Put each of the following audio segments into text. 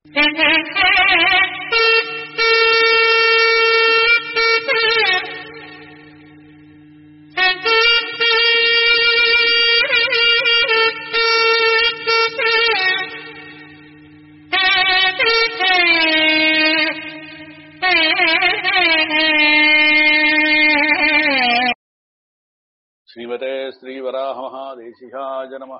ஸ்ரீமதே ஸ்ரீவராமஹாதேசிகாய நமः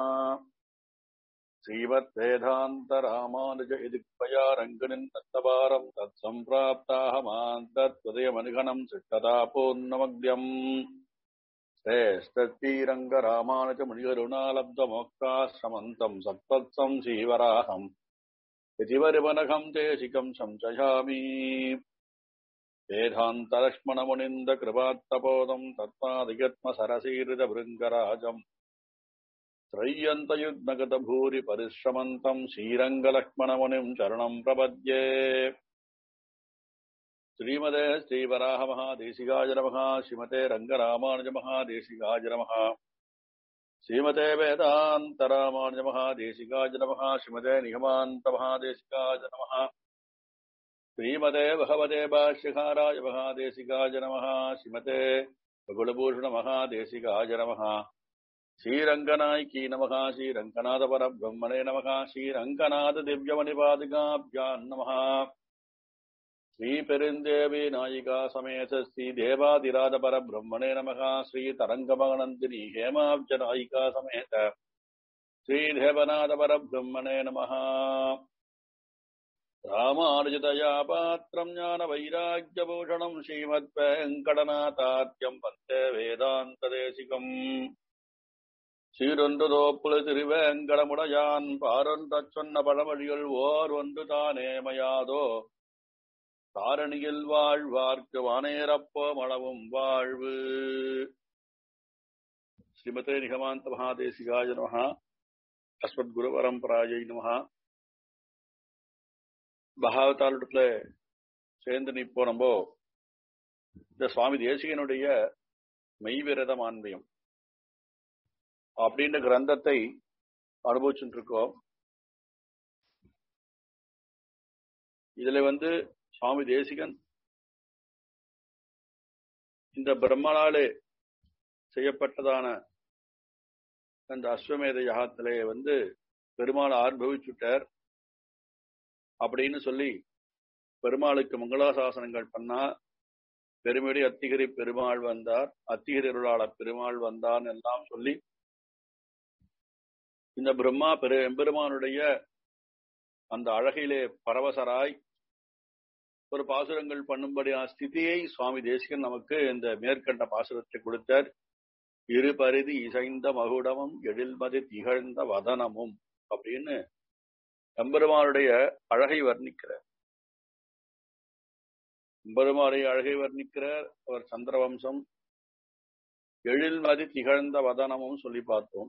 श्रीमद्वेदान्तरामानुज इति त्वया रङ्गनिन् दत्तवारम् तत्सम्प्राप्ताहमान् तत्त्वदयमनिघनम् सिद्धतापोन्नमग्ध्यम् श्रेष्ठश्रीरङ्गरामानुजमुनिगरुणालब्धमोक्षाश्रमन्तम् सत्त्वत्सम् श्रीवराहम् इति वरिवनघम् देशिकम् संशयामि वेदान्तलक्ष्मणमुनिन्दकृपात्तपोदम् तत्त्वादिगत्मसरसीरितभृङ्गराजम् त्रय्यन्तयुग्मगतभूरि परिश्रमन्तम् श्रीरङ्गलक्ष्मणमुनिम् चरणम् प्रपद्ये श्रीमते श्रीवराहमहादेशिकाय नमः श्रीमते रङ्गरामानुजमहादेशिकाय नमः श्रीमते वेदान्तरामानुजमहादेशिकाय नमः श्रीमते निगमान्तमहादेशिकाय नमः श्रीमते भगवते भाष्यकाराय महादेशिकाय नमः श्रीमते बकुलभूषणमहादेशिकाय नमः श्रीरङ्गनायकी नमः श्रीरङ्गनाथपरब्रह्मणे नमः श्रीरङ्गनाथदिव्यमणिपादिकाभ्याम् नमः श्रीपेरुन्देवी नायिका समेत श्रीदेवादिराजपरब्रह्मणे नमः श्रीतरङ्गमगनन्दिनी हेमाब्जनायिका समेत श्रीदेवनाथपरब्रह्मणे नमः रामानुजतया पात्रम् ज्ञानवैराग्यभूषणम् श्रीमद्वेङ्कटनाथार्यम् वन्दे वेदान्तदेशिकम् சீரொன்றுதோப்புல திருவேங்கடமுடையான் பாரொன்றச் சொன்ன பழமொழிகள் ஓர் ஒன்று தானே மயாதோ தாரணியில் வாழ்வார்க்கு வானேரப்போ மளவும் வாழ்வு ஸ்ரீமதே நிகமாந்த மகாதேசிகாய நம அஸ்மத் குரு பரம்பராஜை நம பகாவதாலிடத்துல சேர்ந்து நிப்போ நம்ம இந்த சுவாமி தேசிகனுடைய மெய்விரத மான்மியம் அப்படின்ற கிரந்தத்தை அனுபவிச்சுட்டு இருக்கோம் இதுல வந்து சுவாமி தேசிகன் இந்த பிரம்மனாலே செய்யப்பட்டதான அந்த அஸ்வமேத யாகத்திலே வந்து பெருமாள் அனுபவிச்சுட்டார் அப்படின்னு சொல்லி பெருமாளுக்கு மங்களாசாசனங்கள் பண்ணா பெருமடி அத்திகிரி பெருமாள் வந்தார் அத்திகிரி அருளாளர் பெருமாள் வந்தான் எல்லாம் சொல்லி இந்த பிரம்மா பெரு எம்பெருமானுடைய அந்த அழகிலே பரவசராய் ஒரு பாசுரங்கள் பண்ணும்படியான ஸ்திதியை சுவாமி தேசிகன் நமக்கு இந்த மேற்கண்ட பாசுரத்தை கொடுத்தார் இரு பரிதி இசைந்த மகுடமும் எழில்மதி திகழ்ந்த வதனமும் அப்படின்னு எம்பெருமானுடைய அழகை வர்ணிக்கிறார் எம்பெருமானுடைய அழகை வர்ணிக்கிறார் அவர் சந்திரவம்சம் எழில்மதி திகழ்ந்த வதனமும் சொல்லி பார்த்தோம்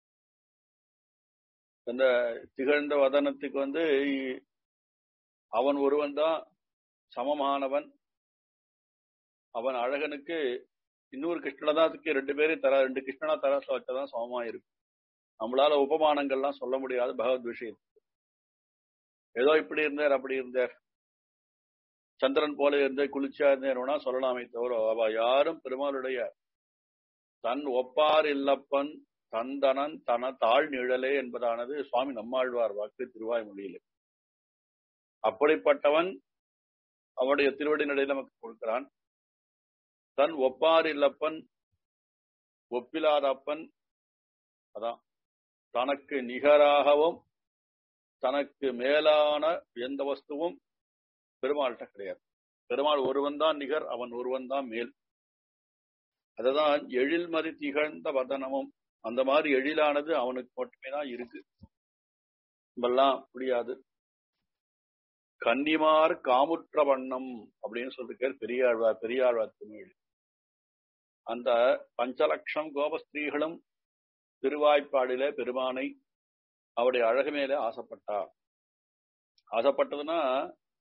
அந்த திகழ்ந்த வதனத்துக்கு வந்து அவன் ஒருவன் தான் சமமானவன் அவன் அழகனுக்கு இன்னொரு கிருஷ்ணதாத்துக்கு ரெண்டு பேரும் தர ரெண்டு கிருஷ்ணனா தராசு வச்சதான் சமமா இருக்கும் நம்மளால உபமானங்கள்லாம் சொல்ல முடியாது பகவத் விஷயத்துக்கு ஏதோ இப்படி இருந்தார் அப்படி இருந்தார் சந்திரன் போல இருந்த குளிச்சா இருந்தேன்னா சொல்லலாமே தவிர அவ யாரும் பெருமாளுடைய தன் ஒப்பார் இல்லப்பன் தந்தனன் தன தாழ் நிழலே என்பதானது சுவாமி நம்மாழ்வார் வாக்கு திருவாய்மொழியில அப்படிப்பட்டவன் அவனுடைய திருவடி நடை நமக்கு கொடுக்கிறான் தன் ஒப்பார் இல்லப்பன் ஒப்பிலாதப்பன் அதான் தனக்கு நிகராகவும் தனக்கு மேலான எந்த வஸ்துவும் பெருமாள்கிட்ட கிடையாது பெருமாள் ஒருவன் தான் நிகர் அவன் ஒருவன் தான் மேல் அதுதான் எழில்மதி திகழ்ந்த வதனமும் அந்த மாதிரி எழிலானது அவனுக்கு மட்டுமே தான் இருக்கு நம்மெல்லாம் முடியாது கன்னிமார் காமுற்ற வண்ணம் அப்படின்னு சொல்லிருக்கார் பெரியாழ்வார் பெரியாழ்வார் திருமொழி அந்த பஞ்சலட்சம் கோபஸ்திரீகளும் திருவாய்ப்பாடில பெருமானை அவருடைய அழகு மேல ஆசைப்பட்டா ஆசைப்பட்டதுன்னா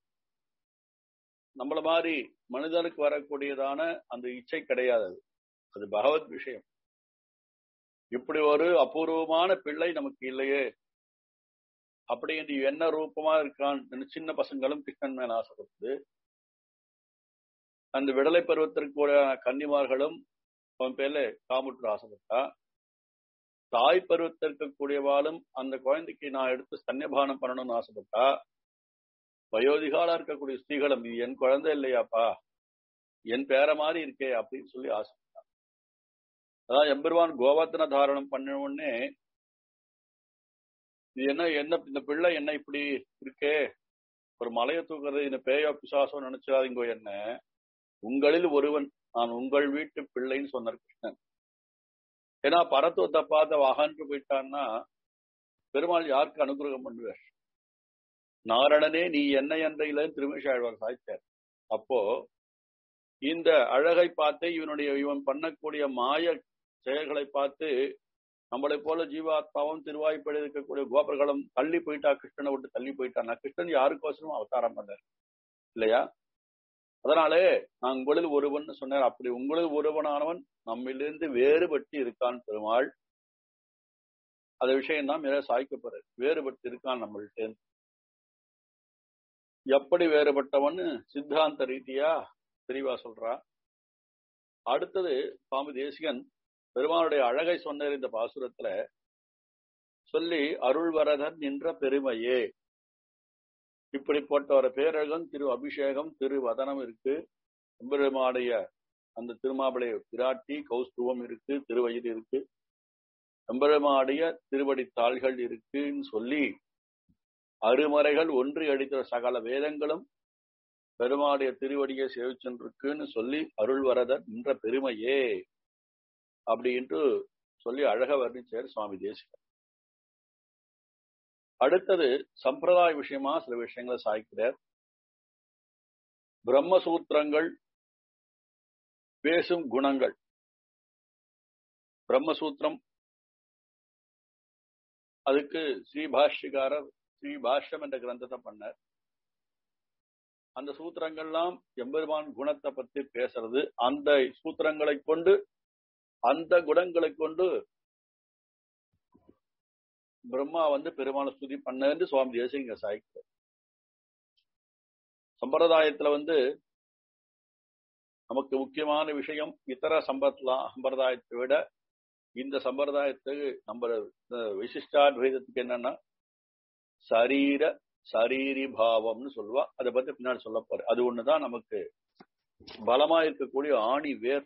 நம்மள மாதிரி மனிதனுக்கு வரக்கூடியதான அந்த இச்சை கிடையாது அது அது பகவத் விஷயம் இப்படி ஒரு அபூர்வமான பிள்ளை நமக்கு இல்லையே அப்படி என்று என்ன ரூபமா இருக்கான் சின்ன பசங்களும் கிருஷ்ணன் மேல ஆசைப்பட்டு அந்த விடலை பருவத்திற்கு கன்னிமார்களும் அவன் பேர்ல காமுற்று ஆசைப்பட்டா தாய் பருவத்திற்கு கூடியவாளும் அந்த குழந்தைக்கு நான் எடுத்து ஸ்தன்யபானம் பண்ணணும்னு ஆசைப்பட்டா வயோதிகாலா இருக்கக்கூடிய ஸ்திரீகளும் இது என் குழந்தை இல்லையாப்பா என் பேர மாதிரி இருக்கே அப்படின்னு சொல்லி ஆசைப்பட்டான் அதான் எம்பெருவான் கோவர்த்தன தாரணம் பண்ண உடனே இது என்ன என்ன இந்த பிள்ளை என்ன இப்படி இருக்கே ஒரு மலையை தூக்குறது இந்த பேயோ பிசாசோ நினைச்சிடாதீங்கோ என்ன உங்களில் ஒருவன் நான் உங்கள் வீட்டு பிள்ளைன்னு சொன்னார் கிருஷ்ணன் ஏன்னா பரத்துவத்தை பார்த்து அகன்று போயிட்டான்னா பெருமாள் யாருக்கு அனுகிரகம் பண்ணுவார் நாரணனே நீ என்ன என்ற திருமேஷாழ்வார் சாய்த்தார் அப்போ இந்த அழகை பார்த்து இவனுடைய இவன் பண்ணக்கூடிய மாய செயல்களை பார்த்து நம்மளை போல ஜீவாத்மாவும் திருவாய்ப்படி இருக்கக்கூடிய கோபர்களும் தள்ளி போயிட்டா கிருஷ்ணனை விட்டு தள்ளி போயிட்டான்னா கிருஷ்ணன் யாருக்கோசரம் அவதாரம் பண்ணார் இல்லையா அதனாலே நான் உங்களில் ஒருவன் சொன்னார் அப்படி உங்களில் ஒருவனானவன் நம்மிலிருந்து வேறுபட்டு இருக்கான் பெருமாள் அந்த விஷயம் தான் மிக சாய்க்கப்படுறது வேறுபட்டு இருக்கான் நம்மள்ட்ட எப்படி வேறுபட்டவன் சித்தாந்த ரீதியா தெளிவா சொல்றா அடுத்தது சுவாமி தேசிகன் பெருமானுடைய அழகை சொன்னார் இந்த பாசுரத்துல சொல்லி அருள்வரதன் நின்ற பெருமையே இப்படிப்பட்ட ஒரு பேரழகம் திரு அபிஷேகம் திரு வதனம் இருக்கு எம்பெருமாடைய அந்த திருமாவளைய பிராட்டி கௌஸ்துவம் இருக்கு திருவயிறு இருக்கு எம்பெருமாடைய திருவடி தாள்கள் இருக்குன்னு சொல்லி அருமறைகள் ஒன்று அடித்த சகல வேதங்களும் பெருமாடைய திருவடியை சேவிச்சென்றிருக்குன்னு சொல்லி அருள் வரதன் என்ற பெருமையே அப்படின்ட்டு சொல்லி அழக வர்ணிச்சார் சுவாமி தேசிகர் அடுத்தது சம்பிரதாய விஷயமா சில விஷயங்களை சாய்க்கிறார் பிரம்மசூத்திரங்கள் பேசும் குணங்கள் பிரம்மசூத்திரம் அதுக்கு ஸ்ரீபாஷ்யகாரர் ஸ்ரீ பாஷ்யம் என்ற கிரந்தத்தை பண்ணார் அந்த சூத்திரங்கள்லாம் எம்பெருமான் குணத்தை பத்தி பேசுறது அந்த சூத்திரங்களை கொண்டு அந்த குணங்களை கொண்டு பிரம்மா வந்து பெருமாளை ஸ்துதி பண்ணு சுவாமி தேசிங்க சாய்க்கிறார் சம்பிரதாயத்துல வந்து நமக்கு முக்கியமான விஷயம் இதர சம்பத்லாம் சம்பிரதாயத்தை விட இந்த சம்பிரதாயத்துக்கு நம்ம விசிஷ்டாத்வைதத்துக்கு என்னன்னா சரீர சரீரி பாவம்னு சொல்லுவா அதை பத்தி பின்னாடி சொல்லப்பாரு அது ஒண்ணுதான் நமக்கு பலமா இருக்கக்கூடிய ஆணி வேர்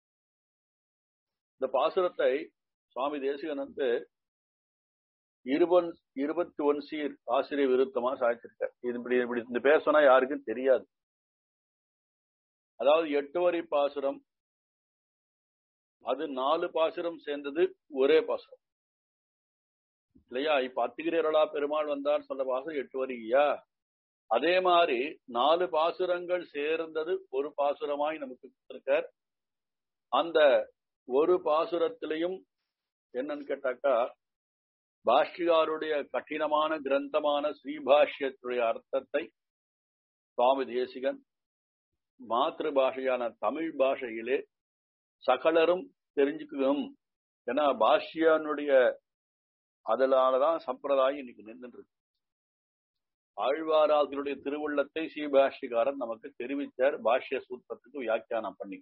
இந்த பாசுரத்தை சுவாமி தேசிகன் வந்து இருபன் இருபத்தி ஒன் சீர் ஆசிரியர் விருத்தமா சாய்ச்சிருக்கார் இது இப்படி இப்படி இந்த பேர் சொன்னா யாருக்கும் தெரியாது அதாவது எட்டு வரி பாசுரம் அது நாலு பாசுரம் சேர்ந்தது ஒரே பாசுரம் இல்லையா இப்ப அத்திகிரலா பெருமாள் வந்தார் சொல்ற பாசுரம் எட்டு வரியா அதே மாதிரி நாலு பாசுரங்கள் சேர்ந்தது ஒரு பாசுரமாய் நமக்கு கொடுத்திருக்கார் அந்த ஒரு பாசுரத்திலையும் என்னன்னு கேட்டாக்கா பாஷ்யாருடைய கঠিனமான கிரந்தமான ஸ்ரீபாஷ்யத்துடைய அர்த்தத்தை சுவாமி தேசிகன் மாத்திரு பாஷையான தமிழ் பாஷையிலே சகலரும் தெரிஞ்சுக்கணும் ஏன்னா பாஷ்யானுடைய அதனாலதான் சம்பிரதாயம் இன்னைக்கு நின்று இருக்கு ஆழ்வாராதனுடைய திருவுள்ளத்தை ஸ்ரீபாஷ்யகாரன் நமக்கு தெரிவித்தார் பாஷ்ய சூத்திரத்துக்கு வியாக்கியானம் பண்ணி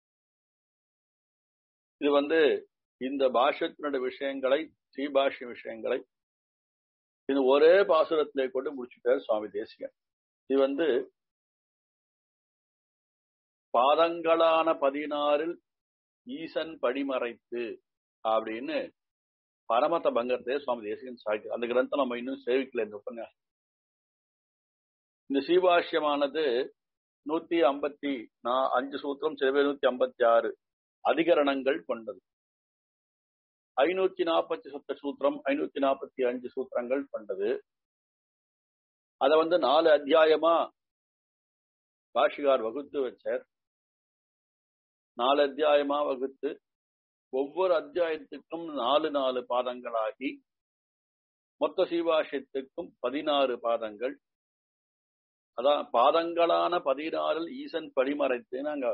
இது வந்து இந்த பாஷ்யத்தினுடைய விஷயங்களை ஸ்ரீபாஷ்ய விஷயங்களை இது ஒரே பாசுரத்திலே கொண்டு முடிச்சுட்டார் சுவாமி தேசிகன் இது வந்து பாதங்களான பதினாறில் ஈசன் படிமறைத்து அப்படின்னு பரமத பங்கத்தை சுவாமி தேசிகன் சாய்க்கு அந்த கிரந்தம் நம்ம இன்னும் சேவிக்கல இந்த உபன்யாசம் இந்த ஸ்ரீபாஷ்யமானது நூத்தி ஐம்பத்தி நான் அஞ்சு சூத்திரம் சில நூத்தி ஐம்பத்தி ஆறு அதிகரணங்கள் கொண்டது ஐநூத்தி நாற்பத்தி சொத்த சூத்திரம் ஐநூத்தி நாற்பத்தி அஞ்சு சூத்திரங்கள் கொண்டது அதை வந்து நாலு அத்தியாயமா பாஷிகார் வகுத்து வச்சார் நாலு அத்தியாயமா வகுத்து ஒவ்வொரு அத்தியாயத்துக்கும் நாலு நாலு பாதங்களாகி மொத்த சீபாஷ்யத்துக்கும் பதினாறு பாதங்கள் அதான் பாதங்களான பதினாறில் ஈசன் படிமறைத்து நாங்க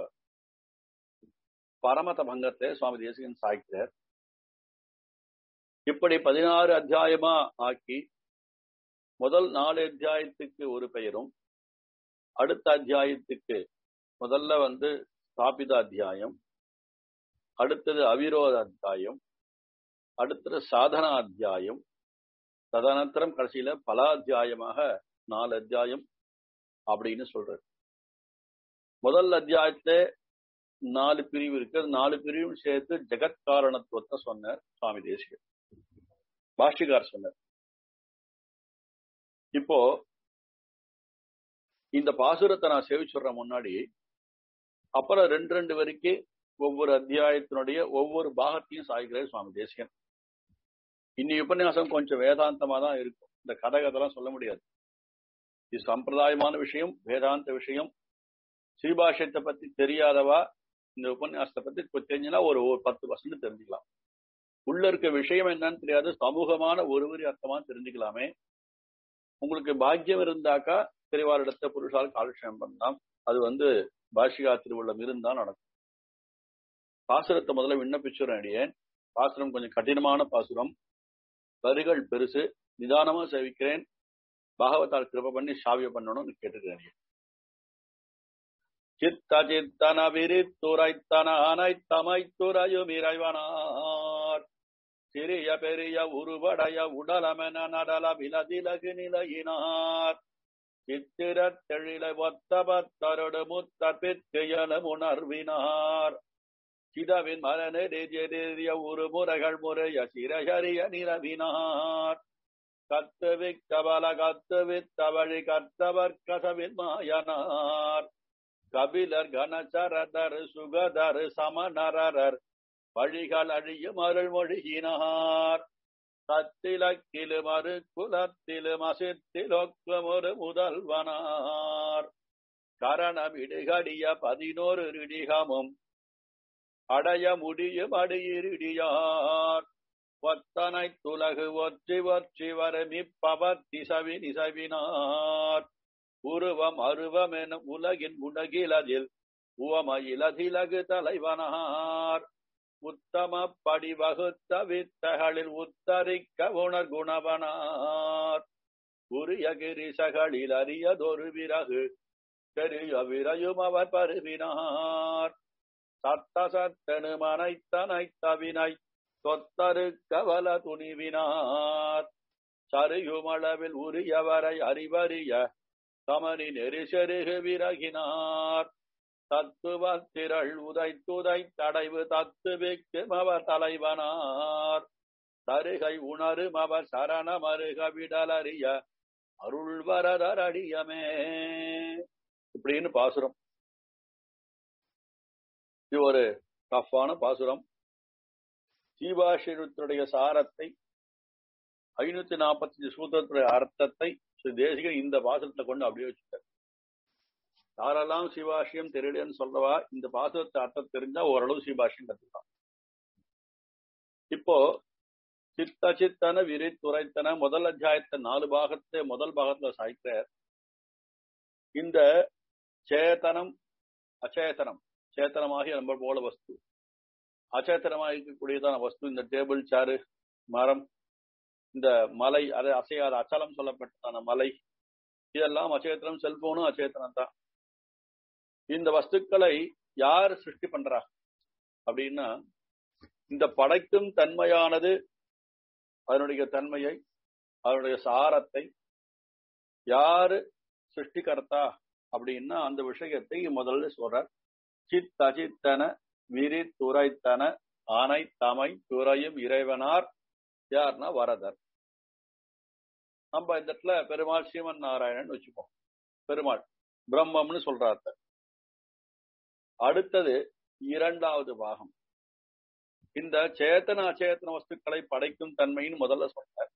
பரமத பங்கத்தை சுவாமி தேசிகன் சாய்க்கிறார் இப்படி பதினாறு அத்தியாயமா ஆக்கி முதல் நாலு அத்தியாயத்துக்கு ஒரு பெயரும் அடுத்த அத்தியாயத்துக்கு முதல்ல வந்து ஸ்தாபித அத்தியாயம் அடுத்தது அவிரோத அத்தியாயம் அடுத்தது சாதனா அத்தியாயம் ததனந்தரம் கடைசியில பலாத்தியாயமாக நாலு அத்தியாயம் அப்படின்னு சொல்றாரு முதல் அத்தியாயத்துல நாலு பிரிவு இருக்கு அது நாலு பிரிவும் சேர்த்து ஜெகத் காரணத்துவத்தை சொன்னார் சுவாமி தேசிகர் பாஷ்யகார் சொன்னார் இப்போ இந்த பாசுரத்தை நான் சேவிச்சுடுறேன் முன்னாடி அப்புறம் ரெண்டு ரெண்டு வரைக்கும் ஒவ்வொரு அத்தியாயத்தினுடைய ஒவ்வொரு பாகத்தையும் சாய்கிறார் சுவாமி தேசிகன் இன்னி உபன்யாசம் கொஞ்சம் வேதாந்தமா தான் இருக்கும் இந்த கதை கதெல்லாம் சொல்ல முடியாது இது சம்பிரதாயமான விஷயம் வேதாந்த விஷயம் ஸ்ரீபாஷ்யத்தை பத்தி தெரியாதவா இந்த உபன்யாசத்தை பத்தி இப்ப தெரிஞ்சுன்னா ஒரு ஒரு பத்து பர்சன்ட் தெரிஞ்சுக்கலாம் உள்ள இருக்க விஷயம் என்னன்னு தெரியாது சமூகமான ஒருவரி அர்த்தமா தெரிஞ்சுக்கலாமே உங்களுக்கு பாக்கியம் இருந்தாக்கா பெரியவாரிடத்த புருஷால் காலட்சேபம் பண்ணலாம் அது வந்து பாஷிகா திருவுள்ளம் இருந்தா நடக்கும் பாசுரத்தை முதல்ல விண்ணப்பிச்சுறேன் அடியேன் பாசுரம் கொஞ்சம் கடினமான பாசுரம் வரிகள் பெருசு நிதானமா சேவிக்கிறேன் பாகவதால் கிருப பண்ணி சாவிய பண்ணணும்னு கேட்டுக்கிறேன் சித்த சித்தன விரித்துரைத்தன அனைத்தமைத்துறையும் இறைவனார் சிறிய பெரிய உருவடைய உடலமென நடல விலதிலகு நிலையினார் சித்திர தெழில ஒத்த பத்தரொடு முத்த பித்தியன உணர்வினார் சிதவின் மலனெறிய ஒரு முறைகள் முறைய சிறையறிய நிலவினார் கத்துவிக் கபல கத்துவித்தவழி கத்தவர் கசவின் மாயனார் கபிலர் கனச்சரதர் சுகதர் சமநரர் வழிகள் அழியும் அருள்மொழியினார் சத்திலக்கிலும் அரு குலத்திலும் அசித்திலொக்கும் ஒரு முதல்வனார் கரணம் இடுகடிய பதினோரு இடிகமும் அடைய முடியும் அடியிரிடியார் ஒத்தனை துலகு ஒற்றி ஒற்றி வரமிப்பவர் திசவி நிசவினார் உருவம் அருவம் என உலகின் உலகிலதில் உவமயிலதிலகு தலைவனார் உத்தம படி வகுத்த வித்தகளில் உத்தரிக்க உணர் குணவனார் உரிய கிரிசகளில் அறியதொரு விறகு பெரிய விரையும் அவர் பருவினார் சத்த சத்தனு மனைத்தனைத்தவினை சொத்தரு கவல துணிவினார் சரியுமளவில் உரியவரை அறிவறிய தமனி நெரிசெருகு விறகினார் தத்துவ திரள் உதைத்துதை தடைவு தத்துவிக்கும் அவர் தலைவனார் தருகை உணரும் அவர் சரணமருக விடலறிய அருள் வரதர் அடியமே இப்படின்னு பாசுரம் இது ஒரு டஃப்பான பாசுரம் சீபாஷிரத்துடைய சாரத்தை ஐநூத்தி நாற்பத்தஞ்சு சூத்திரத்துடைய அர்த்தத்தை ஸ்ரீ தேசிகன் இந்த பாசுரத்தை கொண்டு அப்படியே வச்சுட்டார் யாரெல்லாம் சிவாஷியம் தெரியலன்னு சொல்றவா இந்த பாசுரத்தை அர்த்தம் தெரிஞ்சா ஓரளவு சிவாஷியம் கத்துக்கலாம் இப்போ சித்த சித்தன விரித்துரைத்தன முதல் அத்தியாயத்தை நாலு பாகத்தை முதல் பாகத்துல சாய்க்கிறார் இந்த சேதனம் அச்சேதனம் சேத்தனமாகி நம்ம போல வஸ்து அச்சேத்தனமாக இருக்கக்கூடியதான வஸ்து இந்த டேபிள் சேரு மரம் இந்த மலை அது அசையாத அச்சலம் சொல்லப்பட்டதான மலை இதெல்லாம் அச்சேத்தனம் செல்போனும் அச்சேத்தனம் தான் இந்த வஸ்துக்களை யார் சிருஷ்டி பண்றா அப்படின்னா இந்த படைக்கும் தன்மையானது அதனுடைய தன்மையை அதனுடைய சாரத்தை யாரு சிருஷ்டிகர்த்தா அப்படின்னா அந்த விஷயத்தை முதல்ல சொல்றார் சித் அஜித்தன விரி துரைத்தன ஆனை தமை துறையும் இறைவனார் யார்னா வரதர் நம்ம இந்த இடத்துல பெருமாள் ஸ்ரீமன் நாராயணன் வச்சுப்போம் பெருமாள் பிரம்மம்னு சொல்றாரு அடுத்தது இரண்டாவது பாகம் இந்த சேத்தன அச்சேத்தன வஸ்துக்களை படைக்கும் தன்மைன்னு முதல்ல சொன்னார்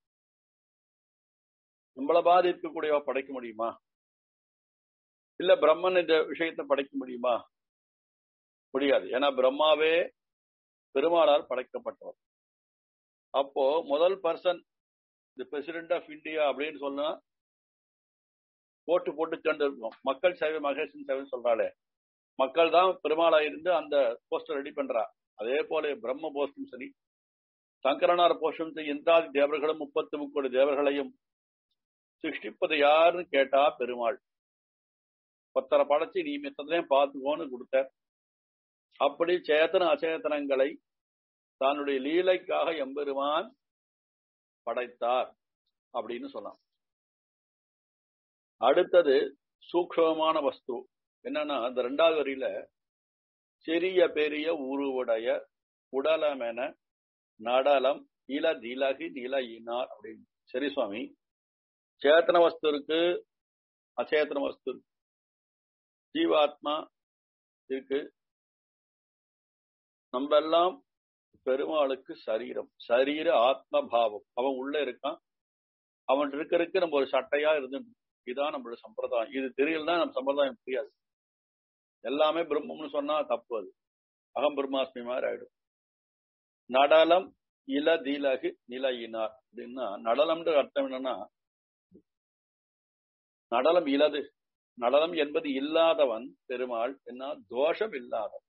நம்மள பாதிக்கக்கூடியவா படைக்க முடியுமா இல்ல பிரம்மன் இந்த விஷயத்தை படைக்க முடியுமா முடியாது ஏன்னா பிரம்மாவே பெருமாளால் படைக்கப்பட்டவர் அப்போ முதல் person the president of India அப்படின்னு சொன்னா போட்டு போட்டு கண்டு இருக்கும் மக்கள் சேவை மகேசன் சேவை சொல்றாளே மக்கள் தான் பெருமாளா இருந்து அந்த போஸ்டர் ரெடி பண்றா அதே போல பிரம்ம போஸ்டும் சரி சங்கரனார் போஸ்டும் சரி இந்திராதி தேவர்களும் முப்பத்தி முக்கோடி தேவர்களையும் சிருஷ்டிப்பது யாருன்னு கேட்டா பெருமாள் பத்தரை படைச்சு நீ மித்தத்தையும் பார்த்துக்கோன்னு கொடுத்த அப்படி சேத்தன அச்சேதனங்களை தன்னுடைய லீலைக்காக எம்பெருமான் படைத்தார் அப்படின்னு சொல்லலாம் அடுத்தது சூக்ஷமமான வஸ்து என்னன்னா அந்த ரெண்டாவது வரியில சிறிய பெரிய உருவுடைய உடலமென நடலம் இல திலகு நிலையினார் அப்படின்னு சரி சுவாமி சேத்தன வஸ்து இருக்கு அச்சேத்தன வஸ்து இருக்கு ஜீவாத்மா இருக்கு நம்ம எல்லாம் பெருமாளுக்கு சரீரம் சரீர ஆத்ம பாவம் அவன் உள்ள இருக்கான் அவன் இருக்கிறதுக்கு நம்ம ஒரு சட்டையா இருந்து இதுதான் நம்மளோட சம்பிரதாயம் இது தெரியலன்னா நம்ம சம்பிரதாயம் புரியாது எல்லாமே பிரம்மம்னு சொன்னா தப்பு அது அகம் பிரம்மாஸ்மி மாதிரி ஆயிடும் நடலம் இல தீலகு நிலையினார் அப்படின்னா நடலம்ன்ற அர்த்தம் என்னன்னா நடலம் இலது நடனம் என்பது இல்லாதவன் பெருமாள் என்ன தோஷம் இல்லாதவன்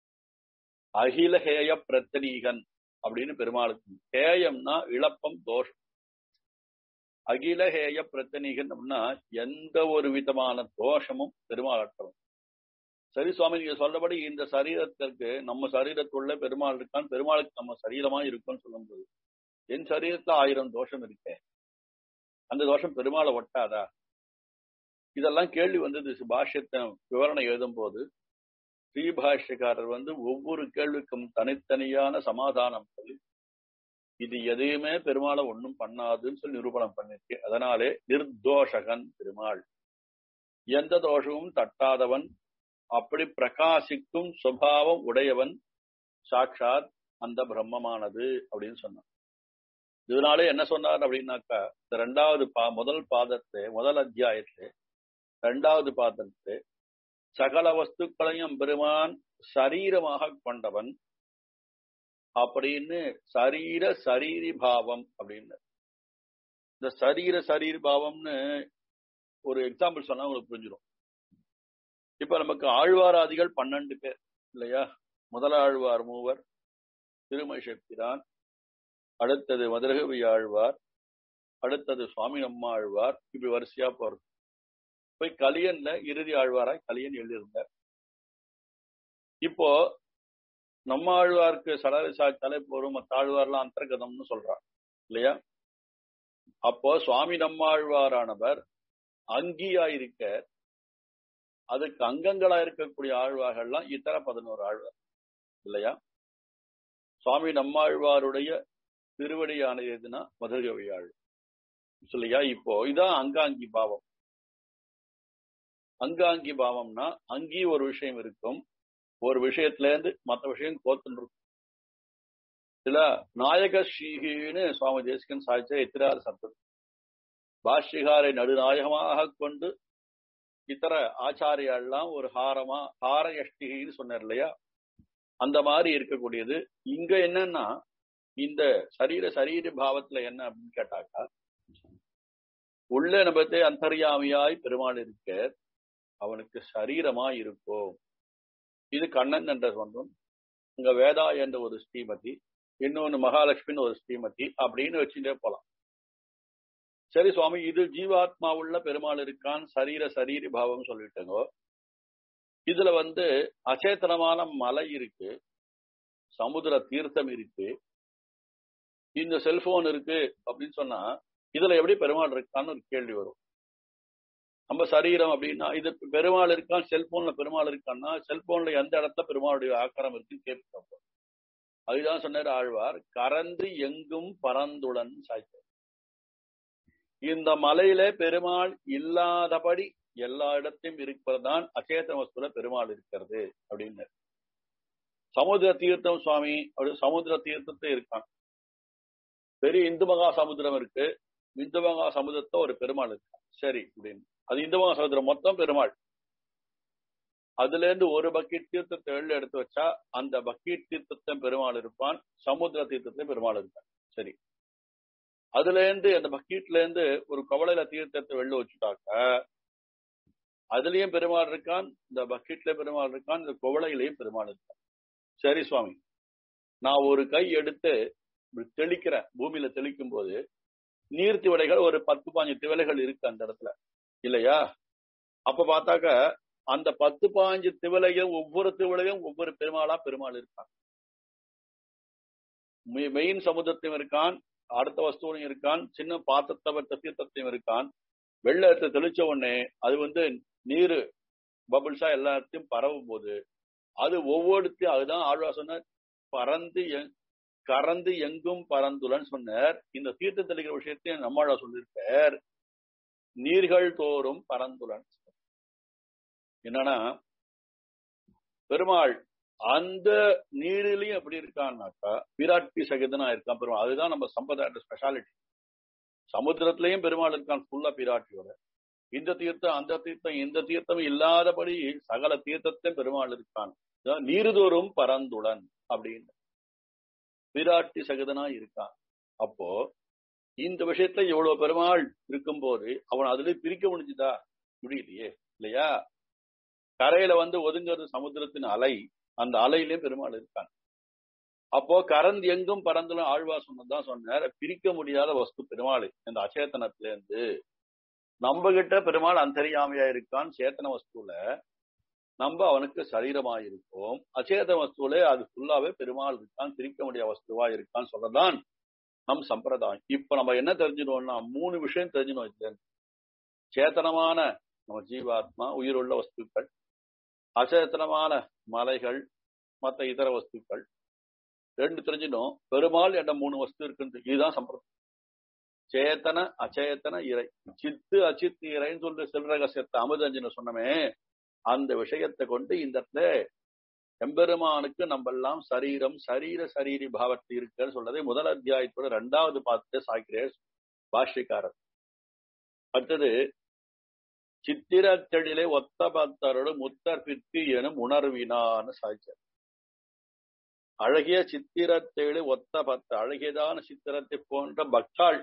அகில ஹேய பிரத்தனீகன் அப்படின்னு பெருமாளுக்கு ஹேயம்னா இழப்பம் தோஷம் அகில ஹேய பிரத்தனீகன் அப்படின்னா எந்த ஒரு விதமான தோஷமும் பெருமாள் அற்றவன் சரி சுவாமி நீங்க சொல்றபடி இந்த சரீரத்திற்கு நம்ம சரீரத்துள்ள பெருமாள் இருக்கான் பெருமாளுக்கு நம்ம சரீரமா இருக்கும்னு சொல்லும்போது என் சரீரத்துல ஆயிரம் தோஷம் இருக்கே அந்த தோஷம் பெருமாளை ஒட்டாதா இதெல்லாம் கேள்வி வந்தது பாஷ்யத்தை விவரணை எழுதும் போது ஸ்ரீபாஷ்யக்காரர் வந்து ஒவ்வொரு கேள்விக்கும் தனித்தனியான சமாதானம் சொல்லி இது எதையுமே பெருமாளை ஒன்றும் பண்ணாதுன்னு சொல்லி நிரூபணம் பண்ணிருக்கு அதனாலே நிர்தோஷகன் பெருமாள் எந்த தோஷமும் தட்டாதவன் அப்படி பிரகாசிக்கும் சுவாவம் உடையவன் சாட்சாத் அந்த பிரம்மமானது அப்படின்னு சொன்னான் இதனாலே என்ன சொன்னார் அப்படின்னாக்கா இந்த ரெண்டாவது பா முதல் பாதத்தை முதல் அத்தியாயத்தை ரெண்டாவது பாதத்தை சகல வஸ்துக்களையும் பெருமான் சரீரமாக கொண்டவன் அப்படின்னு சரீர சரீரி பாவம் அப்படின்னு இந்த சரீர சரீர் பாவம்னு ஒரு எக்ஸாம்பிள் சொன்னா உங்களுக்கு புரிஞ்சிடும் இப்ப நமக்கு ஆழ்வாராதிகள் பன்னெண்டு பேர் இல்லையா முதலாழ்வார் மூவர் திருமை சக்திதான் அடுத்தது மதுரகவி ஆழ்வார் அடுத்தது சுவாமி அம்மா ஆழ்வார் இப்படி வரிசையா போறது போய் கலியன்ல இறுதி ஆழ்வாராய் கலியன் எழுதியிருந்தார் இப்போ நம்ம ஆழ்வார்க்கு சடலை சாய்த்தாலே போரும் மற்ற ஆழ்வார்லாம் அந்தர்கதம்னு சொல்றார் இல்லையா அப்போ சுவாமி நம்மாழ்வாரானவர் அங்கியா இருக்க அதுக்கு அங்கங்களா இருக்கக்கூடிய ஆழ்வார்கள்லாம் இத்தர பதினோரு ஆழ்வார் இல்லையா சுவாமி நம்மாழ்வாருடைய திருவடியானது எதுனா மதுரகவி ஆழ்வார் இல்லையா இப்போ இதான் அங்காங்கி பாவம் அங்காங்கி பாவம்னா அங்கி ஒரு விஷயம் இருக்கும் ஒரு விஷயத்துல இருந்து மற்ற விஷயம் கோத்துன்னு இருக்கும் இல்ல நாயக ஸ்ரீகின்னு சுவாமி தேசிகன் சாய்ச்ச எத்திராத சப்தம் பாஷ்யகாரை நடுநாயகமாக கொண்டு இத்தர ஆச்சாரியாலாம் ஒரு ஹாரமா ஹாரயஷ்டிகின்னு சொன்னார் இல்லையா அந்த மாதிரி இருக்கக்கூடியது இங்க என்னன்னா இந்த சரீர சரீர பாவத்துல என்ன அப்படின்னு கேட்டாக்கா உள்ள நபத்தை அந்தர்யாமியாய் பெருமாள் இருக்க அவனுக்கு சரீரமா இருக்கும் இது கண்ணன் என்ற சொந்தம் இங்க வேதா என்ற ஒரு ஸ்ரீமதி இன்னொன்னு மகாலட்சுமின்னு ஒரு ஸ்ரீமதி அப்படின்னு வச்சுட்டே போலாம் சரி சுவாமி இது ஜீவாத்மா உள்ள பெருமாள் இருக்கான் சரீர சரீரி பாவம் சொல்லிட்டேங்க இதுல வந்து அச்சேத்தனமான மலை இருக்கு சமுதிர தீர்த்தம் இருக்கு இந்த செல்போன் இருக்கு அப்படின்னு சொன்னா இதுல எப்படி பெருமாள் இருக்கான்னு ஒரு கேள்வி வரும் நம்ம சரீரம் அப்படின்னா இது பெருமாள் இருக்கான் செல்போன்ல பெருமாள் இருக்கான்னா செல்போன்ல எந்த இடத்துல பெருமாளுடைய ஆக்காரம் இருக்குன்னு கேட்கிறோம் அதுதான் சொன்னார் ஆழ்வார் கறந்து எங்கும் பரந்துடன் சாய்த்தார் இந்த மலையில பெருமாள் இல்லாதபடி எல்லா இடத்தையும் இருப்பதுதான் அச்சேத வஸ்துல பெருமாள் இருக்கிறது அப்படின்னு சமுதிர தீர்த்தம் சுவாமி அப்படி சமுதிர தீர்த்தத்தை இருக்கான் பெரிய இந்து மகா சமுத்திரம் இருக்கு இந்து மகா சமுதிரத்தை ஒரு பெருமாள் இருக்கான் சரி அப்படின்னு அது இந்து மகா சமுதிரம் மொத்தம் பெருமாள் அதுல இருந்து ஒரு பக்கெட் தீர்த்தத்தை வெளில எடுத்து வச்சா அந்த பக்கெட் தீர்த்தத்தை பெருமாள் இருப்பான் சமுத்திர தீர்த்தத்தை பெருமாள் இருப்பான் சரி அதுல இருந்து அந்த பக்கெட்ல இருந்து ஒரு கவலையில தீர்த்தத்தை வெளில வச்சுட்டாக்க அதுலயும் பெருமாள் இருக்கான் இந்த பக்கெட்ல பெருமாள் இருக்கான் இந்த குவளையிலையும் பெருமாள் இருக்கான் சரி சுவாமி நான் ஒரு கை எடுத்து தெளிக்கிறேன் பூமியில தெளிக்கும் போது நீர் திவலைகள் ஒரு பத்து பாஞ்சு திவலைகள் இருக்கு அந்த இடத்துல இல்லையா அப்ப பார்த்தாக்க அந்த பத்து பாஞ்சு திவலையும் ஒவ்வொரு திவலையும் ஒவ்வொரு பெருமாளா பெருமாள் இருக்கான் மெயின் சமுத்திரத்தையும் இருக்கான் அடுத்த வஸ்துவையும் இருக்கான் சின்ன பாத்திரத்தவர்த்த தீர்த்தத்தையும் இருக்கான் வெள்ளத்தை தெளிச்ச உடனே அது வந்து நீரு பபிள்ஸா எல்லாத்தையும் பரவும் போது அது ஒவ்வொருத்தையும் அதுதான் ஆழ்வா சொன்ன பறந்து கறந்து எங்கும் பறந்துலன்னு சொன்னார் இந்த தீர்த்த தெளிக்கிற விஷயத்தையும் நம்மளா சொல்லியிருக்கார் நீர்கள் தோறும் பறந்துலன் என்னன்னா பெருமாள் அந்த நீரிலையும் எப்படி இருக்கான்னாக்கா விராட்டி சகிதனா இருக்கான் பெருமாள் அதுதான் நம்ம சம்பிரதாய ஸ்பெஷாலிட்டி சமுத்திரத்திலையும் பெருமாள் இருக்கான் ஃபுல்லா பிராட்டியோட இந்த தீர்த்தம் அந்த தீர்த்தம் இந்த தீர்த்தம் இல்லாதபடி சகல தீர்த்தத்தையும் பெருமாள் இருக்கான் நீருதோறும் பரந்துடன் அப்படின்னு பிராட்டி சகிதனா இருக்கான் அப்போ இந்த விஷயத்துல இவ்வளவு பெருமாள் இருக்கும்போது அவன் அதுல பிரிக்க முடிஞ்சுதா முடியலையே இல்லையா கரையில வந்து ஒதுங்கிறது சமுத்திரத்தின் அலை அந்த அலையிலயும் பெருமாள் இருக்கான் அப்போ கரந்து எங்கும் பறந்துலும் ஆழ்வா சொன்னதான் சொன்னார் பிரிக்க முடியாத வஸ்து பெருமாள் இந்த அச்சேத்தனத்துல இருந்து நம்ம கிட்ட பெருமாள் அந்தரியாமையா இருக்கான் சேத்தன வஸ்துல நம்ம அவனுக்கு சரீரமா இருக்கோம் அச்சேத வஸ்துல அது ஃபுல்லாவே பெருமாள் இருக்கான் பிரிக்க முடியாத வஸ்துவா இருக்கான்னு சொல்லதான் நம் சம்பிரதாயம் இப்ப நம்ம என்ன தெரிஞ்சிடுவோம்னா மூணு விஷயம் தெரிஞ்சிடும் இதுல சேத்தனமான நம்ம ஜீவாத்மா உயிருள்ள வஸ்துக்கள் அச்சேத்தனமான மலைகள் மற்ற இதர வஸ்துக்கள் ரெண்டு தெரிஞ்சிடும் பெருமாள் என்ற மூணு வஸ்து இருக்கு இதுதான் சம்பிரதாயம் சேத்தன அச்சேத்தன இறை சித்து அச்சித்து இறைன்னு சொல்லி சில்ரகசியத்தை அமுதஞ்சன சொன்னமே அந்த விஷயத்தை கொண்டு இந்த இடத்துல எம்பெருமானுக்கு நம்ம எல்லாம் சரீரம் சரீர சரீரி பாவத்தில் இருக்குன்னு சொல்றதை முதல் அத்தியாயத்தோட ரெண்டாவது பார்த்து சாய்க்கிறேன் பாஷ்யக்காரர் அடுத்தது சித்திரத்தெழிலே ஒத்த பக்தரோடு முத்தர் பித்தி எனும் உணர்வினான்னு சாய்ச்சார் அழகிய சித்திரத்தேழு ஒத்த பத்து அழகியதான சித்திரத்தை போன்ற பக்தாள்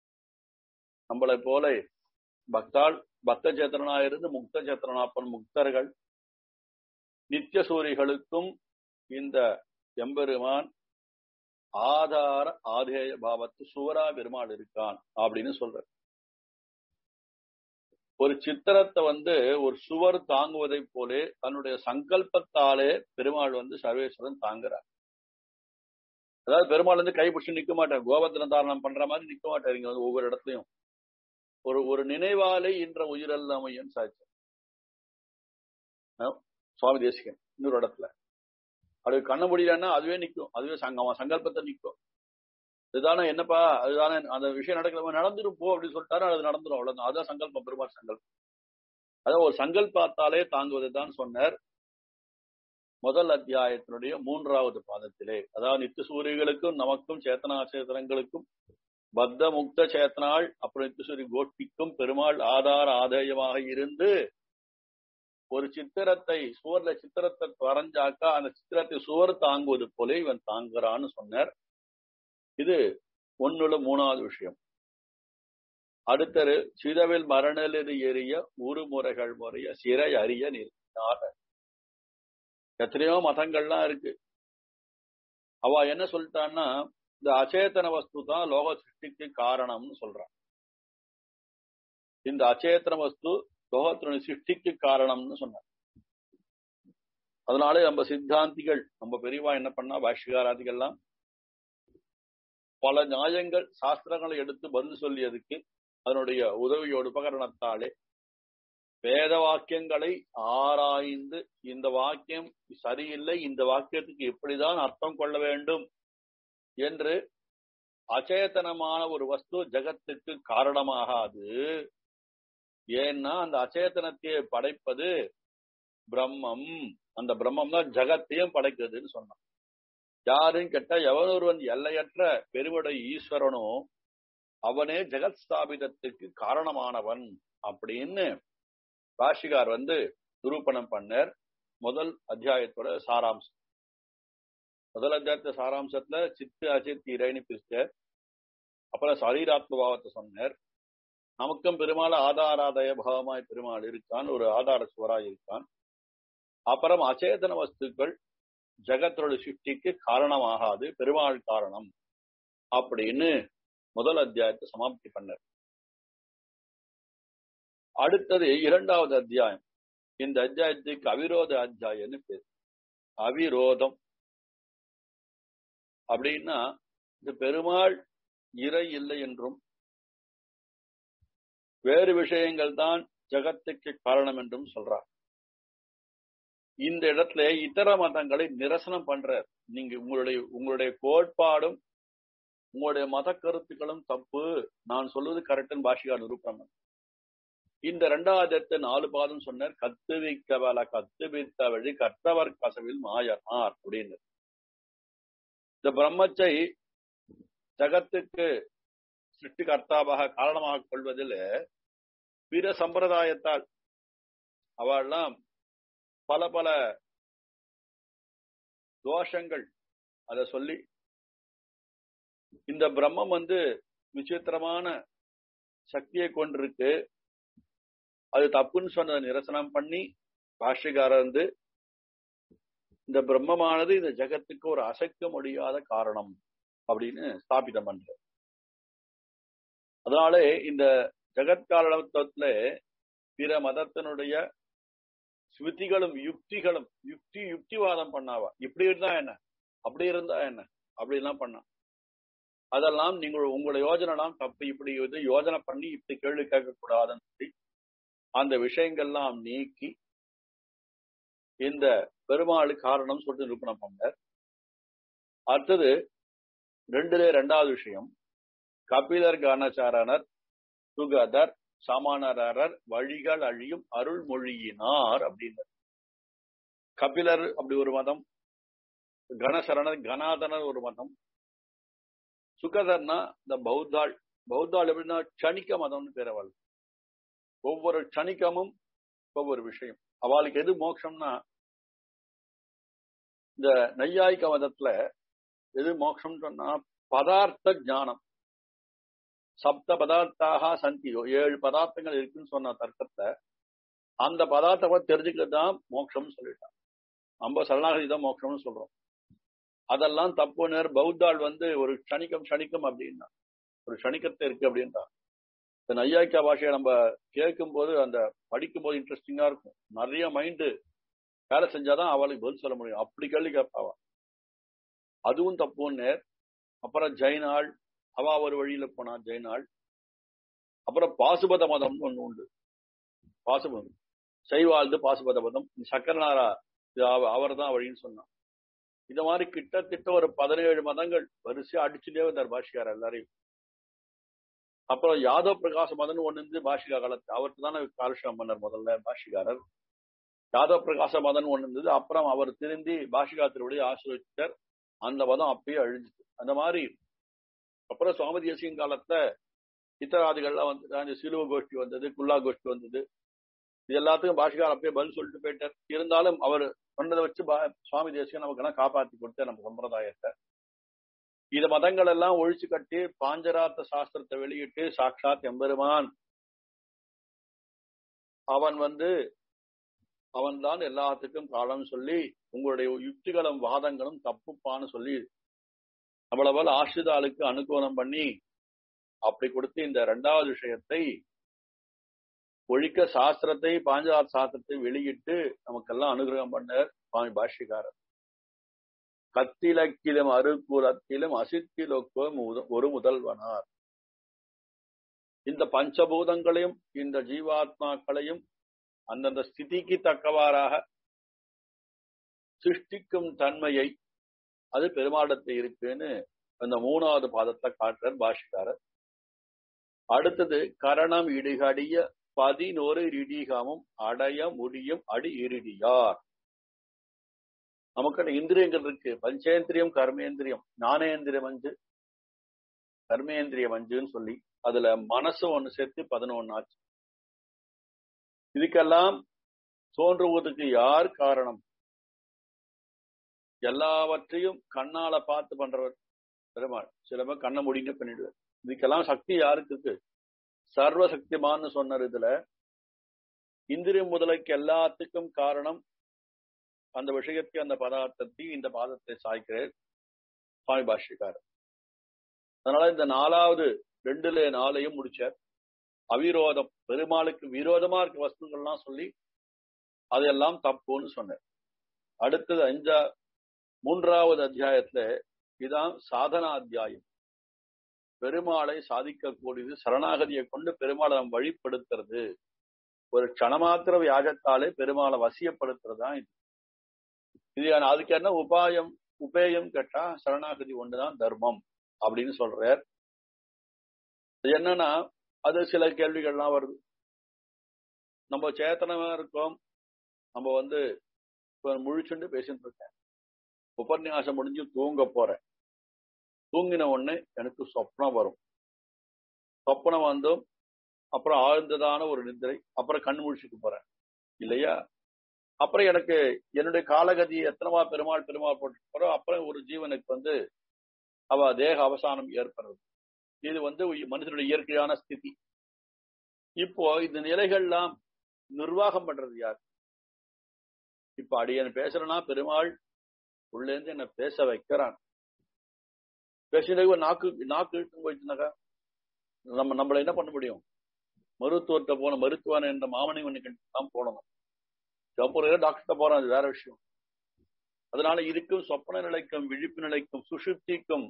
நம்மளை போல பக்தாள் பக்த சேத்திரனாயிருந்து முக்த சேத்திரனாப்பன் முக்தர்கள் நித்திய சூரிகளுக்கும் இந்த எம்பெருமான் ஆதார ஆதேய பாவத்து சுவரா பெருமாள் இருக்கான் அப்படின்னு சொல்ற ஒரு சித்திரத்தை வந்து ஒரு சுவர் தாங்குவதை போலே தன்னுடைய சங்கல்பத்தாலே பெருமாள் வந்து சர்வேஸ்வரன் தாங்குறார் அதாவது பெருமாள் வந்து கைப்பிடிச்சு நிக்க மாட்டார் கோபத்தின தாரணம் பண்ற மாதிரி நிக்க மாட்டார் இங்க வந்து ஒவ்வொரு இடத்துலயும் ஒரு ஒரு நினைவாலை என்ற உயிரல்லாமையும் சாட்சி சுவாமி தேசிகன் இன்னொரு இடத்துல அது கண்ண முடியலன்னா அதுவே நிற்கும் அதுவே அவன் சங்கல்பத்தை நிற்கும் இதுதானே என்னப்பா அதுதானே அந்த விஷயம் நடக்கிற நடந்துரும் போ அப்படின்னு சொல்லிட்டாரு அது நடந்துரும் அவ்வளவுதான் அதான் சங்கல்பம் பெருமாள் சங்கல்பம் அதான் ஒரு சங்கல்பத்தாலே தாங்குவது தான் சொன்னார் முதல் அத்தியாயத்தினுடைய மூன்றாவது பாதத்திலே அதாவது நித்திய சூரியர்களுக்கும் நமக்கும் சேத்தனா சேத்தனங்களுக்கும் பத்த முக்த சேத்தனாள் அப்புறம் நித்தியசூரி கோஷ்டிக்கும் பெருமாள் ஆதார ஆதாயமாக இருந்து ஒரு சித்திரத்தை சுவர்ல சித்திரத்தை வரைஞ்சாக்கா அந்த சித்திரத்தை சுவர் தாங்குவது போல இவன் தாங்குறான்னு சொன்னார் இது ஒன்னுல மூணாவது விஷயம் அடுத்தது சிதவில் மரணலில் எரிய உருமுறைகள் முறைய சிறை அறிய நிற்கிறார் எத்தனையோ மதங்கள்லாம் இருக்கு அவ என்ன சொல்லிட்டான்னா இந்த அச்சேதன வஸ்து தான் லோக சிருஷ்டிக்கு காரணம்னு சொல்றான் இந்த அச்சேதன வஸ்து லோகத்தினுடைய சிருஷ்டிக்கு காரணம்னு சொன்னார் அதனால நம்ம சித்தாந்திகள் நம்ம பெரியவா என்ன பண்ணா பாஷ்யகாராதிகள்லாம் பல நியாயங்கள் சாஸ்திரங்களை எடுத்து பதில் சொல்லியதுக்கு அதனுடைய உதவியோடு உபகரணத்தாலே வேத வாக்கியங்களை ஆராய்ந்து இந்த வாக்கியம் சரியில்லை இந்த வாக்கியத்துக்கு எப்படிதான் அர்த்தம் கொள்ள வேண்டும் என்று அச்சேதனமான ஒரு வஸ்து ஜகத்துக்கு காரணமாகாது ஏன்னா அந்த அச்சேதனத்தை படைப்பது பிரம்மம் அந்த பிரம்மம் தான் ஜகத்தையும் படைக்குதுன்னு சொன்னான் யாருன்னு கேட்டா எவன் ஒருவன் எல்லையற்ற பெருவடை ஈஸ்வரனோ அவனே ஜெகத் ஸ்தாபிதத்துக்கு காரணமானவன் அப்படின்னு ராஷிகார் வந்து நிரூபணம் பண்ணார் முதல் அத்தியாயத்தோட சாராம்சம் முதல் அத்தியாயத்த சாராம்சத்துல சித்து அச்சித் இறைன்னு பிரிச்சார் அப்புறம் சரீராத்ம பாவத்தை சொன்னார் நமக்கும் பெருமாள் ஆதாராதய பாவமாய் பெருமாள் இருக்கான் ஒரு ஆதார சுவராய் இருக்கான் அப்புறம் அச்சேதன வஸ்துக்கள் ஜெகத்தோட சிருஷ்டிக்கு காரணமாகாது பெருமாள் காரணம் அப்படின்னு முதல் அத்தியாயத்தை சமாப்தி பண்ணார் அடுத்தது இரண்டாவது அத்தியாயம் இந்த அத்தியாயத்துக்கு அவிரோத அத்தியாயம்னு பேர் அவிரோதம் அப்படின்னா இந்த பெருமாள் இறை இல்லை என்றும் வேறு விஷயங்கள் தான் ஜகத்துக்கு காரணம் என்றும் சொல்றார் இந்த இடத்துல இதர மதங்களை நிரசனம் பண்றார் நீங்க உங்களுடைய உங்களுடைய கோட்பாடும் உங்களுடைய மத கருத்துக்களும் தப்பு நான் சொல்வது கரெக்டன் பாஷிகா நிரூபணம் இந்த இரண்டாவது நாலு பாதம் சொன்னார் கத்துவிக்கவல கத்துவித்த வழி கற்றவர் கசவில் மாயனார் அப்படின்னு இந்த பிரம்மச்சை ஜகத்துக்கு சிருஷ்டிகர்த்தாவாக காரணமாக கொள்வதில் பிற சம்பிரதாயத்தால் அவெல்லாம் பல பல தோஷங்கள் அத சொல்லி இந்த பிரம்மம் வந்து விசித்திரமான சக்தியை கொண்டிருக்கு அது தப்புன்னு சொன்னதை நிரசனம் பண்ணி பாஷ்யக்காரர் வந்து இந்த பிரம்மமானது இந்த ஜகத்துக்கு ஒரு அசைக்க முடியாத காரணம் அப்படின்னு ஸ்தாபிதம் பண்ற அதனாலே இந்த ஜெகத்காரணத்துவத்துல பிற மதத்தினுடைய ஸ்மிருதிகளும் யுக்திகளும் யுக்தி யுக்திவாதம் பண்ணாவா இப்படி இருந்தா என்ன அப்படி இருந்தா என்ன அப்படி எல்லாம் பண்ணா அதெல்லாம் நீங்கள் உங்களோட யோஜனைலாம் தப்பு இப்படி இது யோஜனை பண்ணி இப்படி கேள்வி கேட்கக்கூடாதுன்னு சொல்லி அந்த விஷயங்கள்லாம் நீக்கி இந்த பெருமாள் காரணம் சொல்லிட்டு நிரூபணம் பண்ணார் அடுத்தது ரெண்டுல ரெண்டாவது விஷயம் கபிலர் கணச்சாரணர் சுகதர் சமானரர் வழிகள் அழியும் அருள்மொழியினார் அப்படின்னு கபிலர் அப்படி ஒரு மதம் கணசரணர் கணாதனர் ஒரு மதம் சுகதர்னா இந்த பௌத்தாள் பௌத்தாள் எப்படின்னா க்ஷணிக்க மதம்னு பேர் அவள் ஒவ்வொரு க்ஷணிக்கமும் ஒவ்வொரு விஷயம் அவளுக்கு எது மோட்சம்னா இந்த நையாயிக்க மதத்துல எது மோட்சம் சொன்னா பதார்த்த ஞானம் சப்த பதார்த்தாக சந்தி ஏழு பதார்த்தங்கள் இருக்குன்னு சொன்ன தர்க்கத்தை அந்த பதார்த்தத்தை தெரிஞ்சுக்கிறது தான் மோட்சம்னு சொல்லிட்டான் நம்ம சரணாகதி தான் மோட்சம்னு சொல்றோம் அதெல்லாம் தப்பு நேர் பௌத்தாள் வந்து ஒரு க்ஷணிக்கம் க்ஷணிக்கம் அப்படின்னா ஒரு க்ஷணிக்கத்தை இருக்கு அப்படின்றா இந்த நையாய்க்கா பாஷையை நம்ம கேட்கும் போது அந்த படிக்கும் போது இன்ட்ரெஸ்டிங்கா இருக்கும் நிறைய மைண்டு வேலை செஞ்சாதான் அவளுக்கு பதில் சொல்ல முடியும் அப்படி கேள்வி கேட்பாவா அதுவும் தப்புன்னு அப்புறம் ஜெயினாள் அவ ஒரு வழியில போனா ஜெயினாள் அப்புறம் பாசுபத மதம்னு ஒண்ணு உண்டு பாசுபதம் செய்வாழ்ந்து பாசுபத மதம் சக்கரநாரா அவர் தான் வழின்னு சொன்னான் இந்த மாதிரி கிட்டத்தட்ட ஒரு பதினேழு மதங்கள் வரிசையா அடிச்சுட்டே வந்தார் பாஷிகார் எல்லாரையும் அப்புறம் யாதவ் பிரகாச மதன் ஒண்ணு இருந்து பாஷிகா காலத்து அவருக்கு தானே காலுஷம் பண்ணார் முதல்ல பாஷிகாரர் யாதவ் பிரகாச மதன் ஒண்ணு இருந்தது அப்புறம் அவர் திருந்தி பாஷிகா திருவடி ஆசிரியர் அந்த மதம் அப்பயே அழிஞ்சுது அந்த மாதிரி அப்புறம் சுவாமி தேசியம் காலத்துல இத்தராதிகள்லாம் வந்து அந்த சிலுவ கோஷ்டி வந்தது குல்லா கோஷ்டி வந்தது இது எல்லாத்துக்கும் பாஷிகார் அப்பயே பதில் சொல்லிட்டு போயிட்டார் இருந்தாலும் அவர் சொன்னதை வச்சு சுவாமி தேசியம் நமக்கெல்லாம் காப்பாத்தி கொடுத்த நம்ம சம்பிரதாயத்தை இந்த மதங்கள் எல்லாம் ஒழிச்சு கட்டி பாஞ்சராத்த சாஸ்திரத்தை வெளியிட்டு சாட்சாத் எம்பெருமான் அவன் வந்து அவன் தான் எல்லாத்துக்கும் காலம் சொல்லி உங்களுடைய யுக்திகளும் வாதங்களும் தப்புப்பான்னு சொல்லி அவ்வளவு ஆசிரிதாளுக்கு அனுகூலம் பண்ணி அப்படி கொடுத்து இந்த இரண்டாவது விஷயத்தை ஒழிக்க சாஸ்திரத்தை பாஞ்சராத் சாஸ்திரத்தை வெளியிட்டு நமக்கெல்லாம் அனுகிரகம் பண்ணார் சுவாமி பாஷ்யக்காரர் கத்திலக்கிலும் அருக்குலத்திலும் அசித்திலொக்கும் ஒரு முதல்வனார் இந்த பஞ்சபூதங்களையும் இந்த ஜீவாத்மாக்களையும் அந்தந்த ஸ்திதிக்கு தக்கவாறாக சிருஷ்டிக்கும் தன்மையை அது பெருமாடத்தில் இருக்குன்னு அந்த மூணாவது பாதத்தை காட்டுறார் பாஷிக்காரர் அடுத்தது கரணம் இடுகடிய பதினோரு இடிகாமும் அடைய முடியும் அடி இறுடியார் நமக்கு இந்திரியங்கள் இருக்கு பஞ்சேந்திரியம் கர்மேந்திரியம் ஞானேந்திரியம் அஞ்சு கர்மேந்திரியம் அஞ்சுன்னு சொல்லி அதுல மனசு ஒண்ணு சேர்த்து பதினொன்னு ஆச்சு இதுக்கெல்லாம் தோன்றுவதற்கு யார் காரணம் எல்லாவற்றையும் கண்ணால பார்த்து பண்றவர் பெருமாள் சில பேர் கண்ணை முடிங்க பண்ணிடுவார் இதுக்கெல்லாம் சக்தி யாருக்கு இருக்கு சர்வ சக்திமான்னு சொன்னார் இதுல இந்திரியம் முதலைக்கு எல்லாத்துக்கும் காரணம் அந்த விஷயத்தை அந்த பதார்த்தத்தை இந்த பாதத்தை சாய்க்கிறார் சுவாமி பாஷ்யக்காரர் அதனால இந்த நாலாவது ரெண்டுல நாளையும் முடிச்சார் அவிரோதம் பெருமாளுக்கு விரோதமா இருக்க வஸ்துக்கள்லாம் சொல்லி அதெல்லாம் தப்புன்னு சொன்னார் அடுத்தது அஞ்சா மூன்றாவது அத்தியாயத்துல இதான் சாதனா அத்தியாயம் பெருமாளை சாதிக்கக்கூடியது சரணாகதியை கொண்டு பெருமாளை நாம் வழிப்படுத்துறது ஒரு க்ஷணமாத்திர வியாஜத்தாலே பெருமாளை வசியப்படுத்துறது தான் இது இது அதுக்கு என்ன உபாயம் உபேயம் கேட்டா சரணாகதி ஒன்றுதான் தர்மம் அப்படின்னு சொல்றார் என்னன்னா அது சில கேள்விகள்லாம் வருது நம்ம சேத்தனமா இருக்கோம் நம்ம வந்து இப்ப முழிச்சுண்டு பேசிட்டு இருக்கேன் உபன்யாசம் முடிஞ்சு தூங்க போறேன் தூங்கின உடனே எனக்கு சொப்னம் வரும் சொப்னம் வந்தும் அப்புறம் ஆழ்ந்ததான ஒரு நிதிரை அப்புறம் கண் முழிச்சுட்டு போறேன் இல்லையா அப்புறம் எனக்கு என்னுடைய காலகதி எத்தனவா பெருமாள் பெருமாள் போட்டு போறோம் அப்புறம் ஒரு ஜீவனுக்கு வந்து அவ தேக அவசானம் ஏற்படுறது இது வந்து மனுஷனுடைய இயற்கையான ஸ்திதி இப்போ இந்த நிலைகள்லாம் நிர்வாகம் பண்றது யார் இப்ப அடியன் பேசுறேன்னா பெருமாள் உள்ளேந்து என்ன பேச வைக்கிறான் பேசிட்டு நாக்கு நாக்கு இழுத்து போயிடுச்சுனாக்கா நம்ம நம்மள என்ன பண்ண முடியும் மருத்துவர்கிட்ட போன மருத்துவன் என்ற மாமனை ஒண்ணு தான் போடணும் அப்புறம் டாக்டர்கிட்ட போறோம் அது வேற விஷயம் அதனால இதுக்கும் சொப்பன நிலைக்கும் விழிப்பு நிலைக்கும் சுஷுப்திக்கும்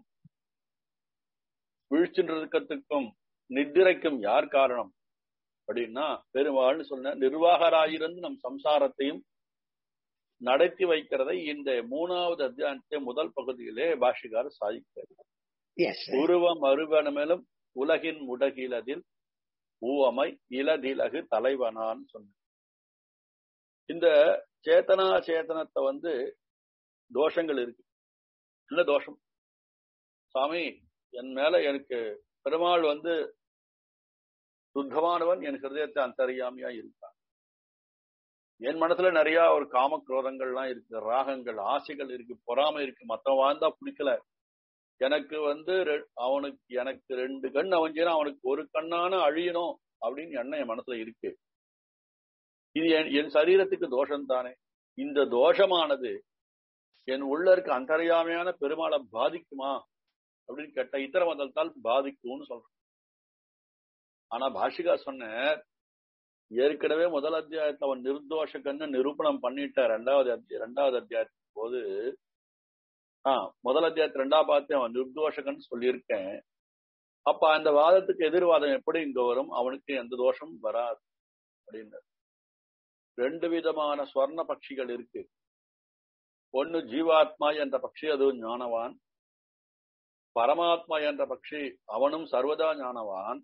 விழிச்சுன்றதுக்கத்துக்கும் நித்திரைக்கும் யார் காரணம் அப்படின்னா பெருமாள்னு சொன்ன நிர்வாகராயிருந்து நம் சம்சாரத்தையும் நடத்தி வைக்கிறதை இந்த மூணாவது அத்தியாயத்தை முதல் பகுதியிலே பாஷிகார் சாதிக்கிறார் உருவம் அருவனமேலும் உலகின் முடகிலதில் ஊவமை இலதிலகு தலைவனான் சொன்ன இந்த சேத்தனா சேத்தனத்தை வந்து தோஷங்கள் இருக்கு என்ன தோஷம் சாமி என் மேல எனக்கு பெருமாள் வந்து சுத்தமானவன் என் ஹிருதயத்தை அந்தரியாமையா இருக்கான் என் மனசுல நிறைய ஒரு காம குரோதங்கள்லாம் இருக்கு ராகங்கள் ஆசைகள் இருக்கு பொறாமை இருக்கு மத்தவன் வாழ்ந்தா பிடிக்கல எனக்கு வந்து அவனுக்கு எனக்கு ரெண்டு கண் அவன் செய்யணும் அவனுக்கு ஒரு கண்ணான அழியணும் அப்படின்னு எண்ணம் என் மனசுல இருக்கு இது என் சரீரத்துக்கு தோஷம் தானே இந்த தோஷமானது என் உள்ள இருக்க அந்தரியாமையான பெருமாளை பாதிக்குமா அப்படின்னு கேட்ட இத்தர மதத்தால் பாதிக்கும்னு சொல்றேன் ஆனா பாஷிகா சொன்ன ஏற்கனவே முதல் அத்தியாயத்தை அவன் நிர்தோஷ கண்ணு நிரூபணம் பண்ணிட்ட ரெண்டாவது ரெண்டாவது அத்தியாயத்தின் போது ஆஹ் முதல் அத்தியாயத்து ரெண்டாவது பார்த்து அவன் நிர்தோஷகன் சொல்லியிருக்கேன் அப்ப அந்த வாதத்துக்கு எதிர்வாதம் எப்படி இங்க வரும் அவனுக்கு எந்த தோஷமும் வராது அப்படின்னு ரெண்டு விதமான ஸ்வர்ண பட்சிகள் இருக்கு ஒன்னு ஜீவாத்மா என்ற பட்சி அது ஞானவான் பரமாத்மா என்ற பட்சி அவனும் சர்வதா ஞானவான்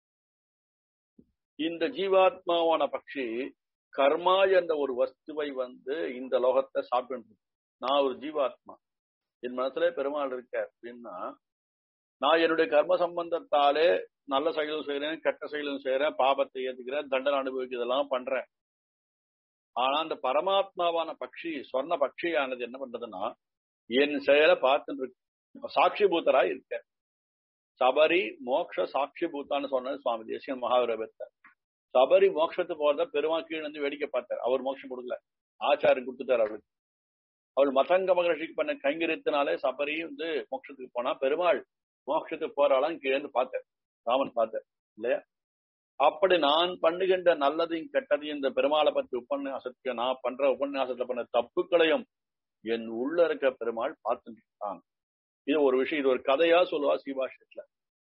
இந்த ஜீவாத்மாவான பட்சி கர்மா என்ற ஒரு வஸ்துவை வந்து இந்த லோகத்தை சாப்பிட்டு நான் ஒரு ஜீவாத்மா என் மனசுல பெருமாள் இருக்க அப்படின்னா நான் என்னுடைய கர்ம சம்பந்தத்தாலே நல்ல செயலும் செய்யறேன் கெட்ட செயலும் செய்யறேன் பாபத்தை ஏத்துக்கிறேன் தண்டனை அனுபவிக்கிறதெல்லாம் பண்றேன் ஆனா அந்த பரமாத்மாவான பட்சி சொர்ண பட்சியானது என்ன பண்றதுன்னா என் செயலை பார்த்துட்டு இருக்கு சாட்சி பூத்தரா இருக்க சபரி மோக்ஷ சாட்சி பூத்தான்னு சொன்னது சுவாமி தேசியன் மகாவீரபத்தை சபரி மோட்சத்து போறத பெருமா கீழே வந்து வேடிக்கை பார்த்தார் அவர் மோட்சம் கொடுக்கல ஆச்சாரம் கொடுத்துட்டார் அவருக்கு அவள் மதங்க மகர்ஷிக்கு பண்ண கைங்கரியத்தினாலே சபரி வந்து மோட்சத்துக்கு போனா பெருமாள் மோட்சத்துக்கு போறாளாம் கீழே பார்த்தார் ராமன் பார்த்தார் இல்லையா அப்படி நான் பண்ணுகின்ற நல்லதையும் கெட்டதையும் இந்த பெருமாளை பத்தி உபன்யாசத்துக்கு நான் பண்ற உபன்யாசத்துல பண்ண தப்புக்களையும் என் உள்ள இருக்க பெருமாள் பார்த்துட்டு இருக்கான் இது ஒரு விஷயம் இது ஒரு கதையா சொல்லுவா சீபாஷத்துல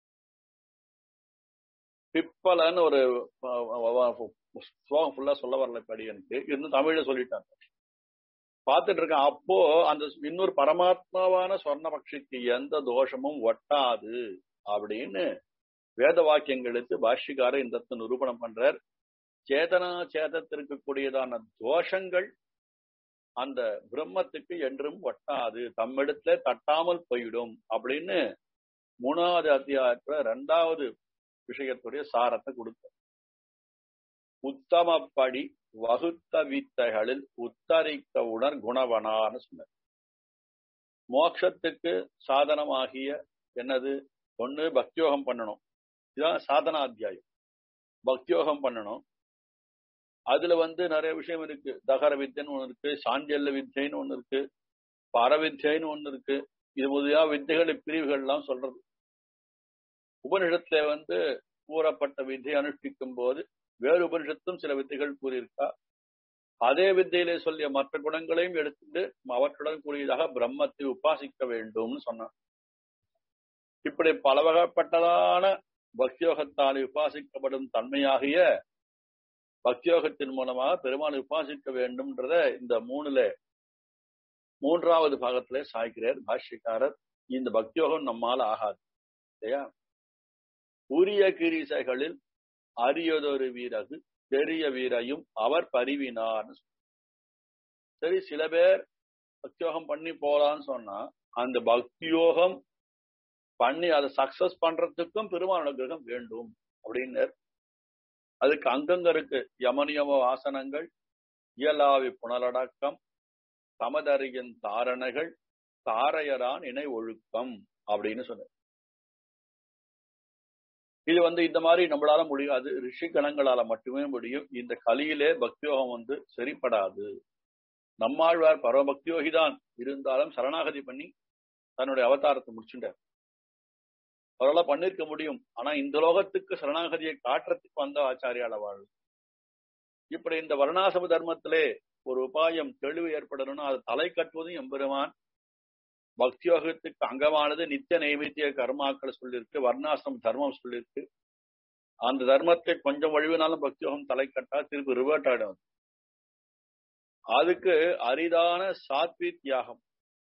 பிப்பலன்னு ஒரு ஸ்லோகம் ஃபுல்லா சொல்ல வரல படி எனக்கு இருந்து தமிழ்ல சொல்லிட்டாங்க பார்த்துட்டு இருக்கேன் அப்போ அந்த இன்னொரு பரமாத்மாவான சொர்ணபக்ஷிக்கு எந்த தோஷமும் ஒட்டாது அப்படின்னு வேத வாக்கியங்களுக்கு பாஷ்யக்கார இந்த நிரூபணம் பண்றார் சேதனா சேதத்திற்கு கூடியதான தோஷங்கள் அந்த பிரம்மத்துக்கு என்றும் ஒட்டாது தம்மிடத்துல தட்டாமல் போயிடும் அப்படின்னு மூணாவது அத்தியாயத்துல ரெண்டாவது விஷயத்துடைய சாரத்தை கொடுத்த உத்தமப்படி வகுத்த வித்தைகளில் உத்தரிக்க உணர் குணவனான்னு சொன்னார் மோட்சத்துக்கு சாதனமாகிய என்னது ஒண்ணு பக்தியோகம் பண்ணணும் இதுதான் சாதனா அத்தியாயம் பக்தியோகம் பண்ணணும் அதுல வந்து நிறைய விஷயம் இருக்கு தகர வித்தைன்னு ஒண்ணு இருக்கு சாண்டியல்ல வித்தைன்னு ஒண்ணு இருக்கு பரவித்தைன்னு ஒண்ணு இருக்கு இது முதலியா வித்தைகள் பிரிவுகள்லாம் சொல்றது உபனிஷத்துல வந்து கூறப்பட்ட வித்தை அனுஷ்டிக்கும் போது வேறு உபனிஷத்தும் சில வித்தைகள் கூறியிருக்கா அதே வித்தையிலே சொல்லிய மற்ற குணங்களையும் எடுத்துட்டு அவற்றுடன் கூடியதாக பிரம்மத்தை உபாசிக்க வேண்டும்னு சொன்னான் இப்படி பல வகைப்பட்டதான பக்தியோகத்தால் உபாசிக்கப்படும் தன்மையாகிய பக்தியோகத்தின் மூலமாக பெருமாள் உபாசிக்க வேண்டும்ன்றத இந்த மூணுல மூன்றாவது பாகத்திலே சாய்க்கிறார் பாஷ்யக்காரர் இந்த பக்தியோகம் நம்மால் ஆகாது இல்லையா உரிய கிரீசைகளில் அரியதொரு வீரகு பெரிய வீரையும் அவர் பரிவினார்னு சரி சில பேர் பக்தியோகம் பண்ணி போலான்னு சொன்னா அந்த பக்தியோகம் பண்ணி அதை சக்சஸ் பண்றதுக்கும் பெருமாள் அனுகிரகம் வேண்டும் அப்படின்னு அதுக்கு அங்கங்க இருக்கு யமனியம வாசனங்கள் இயலாவி புனலடக்கம் சமதரியின் தாரணைகள் தாரையரான் இணை ஒழுக்கம் அப்படின்னு சொன்ன இது வந்து இந்த மாதிரி நம்மளால முடியாது ரிஷி கணங்களால மட்டுமே முடியும் இந்த கலியிலே பக்தியோகம் வந்து சரிப்படாது நம்மாழ்வார் பரமபக்தியோகி தான் இருந்தாலும் சரணாகதி பண்ணி தன்னுடைய அவதாரத்தை முடிச்சுட்டார் அவரால் பண்ணிருக்க முடியும் ஆனா இந்த லோகத்துக்கு சரணாகதியை காட்டுறதுக்கு வந்த ஆச்சாரியால வாழ் இப்படி இந்த வர்ணாசம தர்மத்திலே ஒரு உபாயம் தெளிவு ஏற்படணும்னா அது தலை கட்டுவதும் எம்பெருமான் பக்தியோகத்துக்கு அங்கமானது நித்திய நைவேத்திய கர்மாக்கள் சொல்லியிருக்கு வர்ணாசிரம் தர்மம் சொல்லியிருக்கு அந்த தர்மத்தை கொஞ்சம் வழிவினாலும் பக்தியோகம் தலை கட்டா திருப்பி ரிவர்ட் ஆயிடும் அதுக்கு அரிதான சாத்வி தியாகம்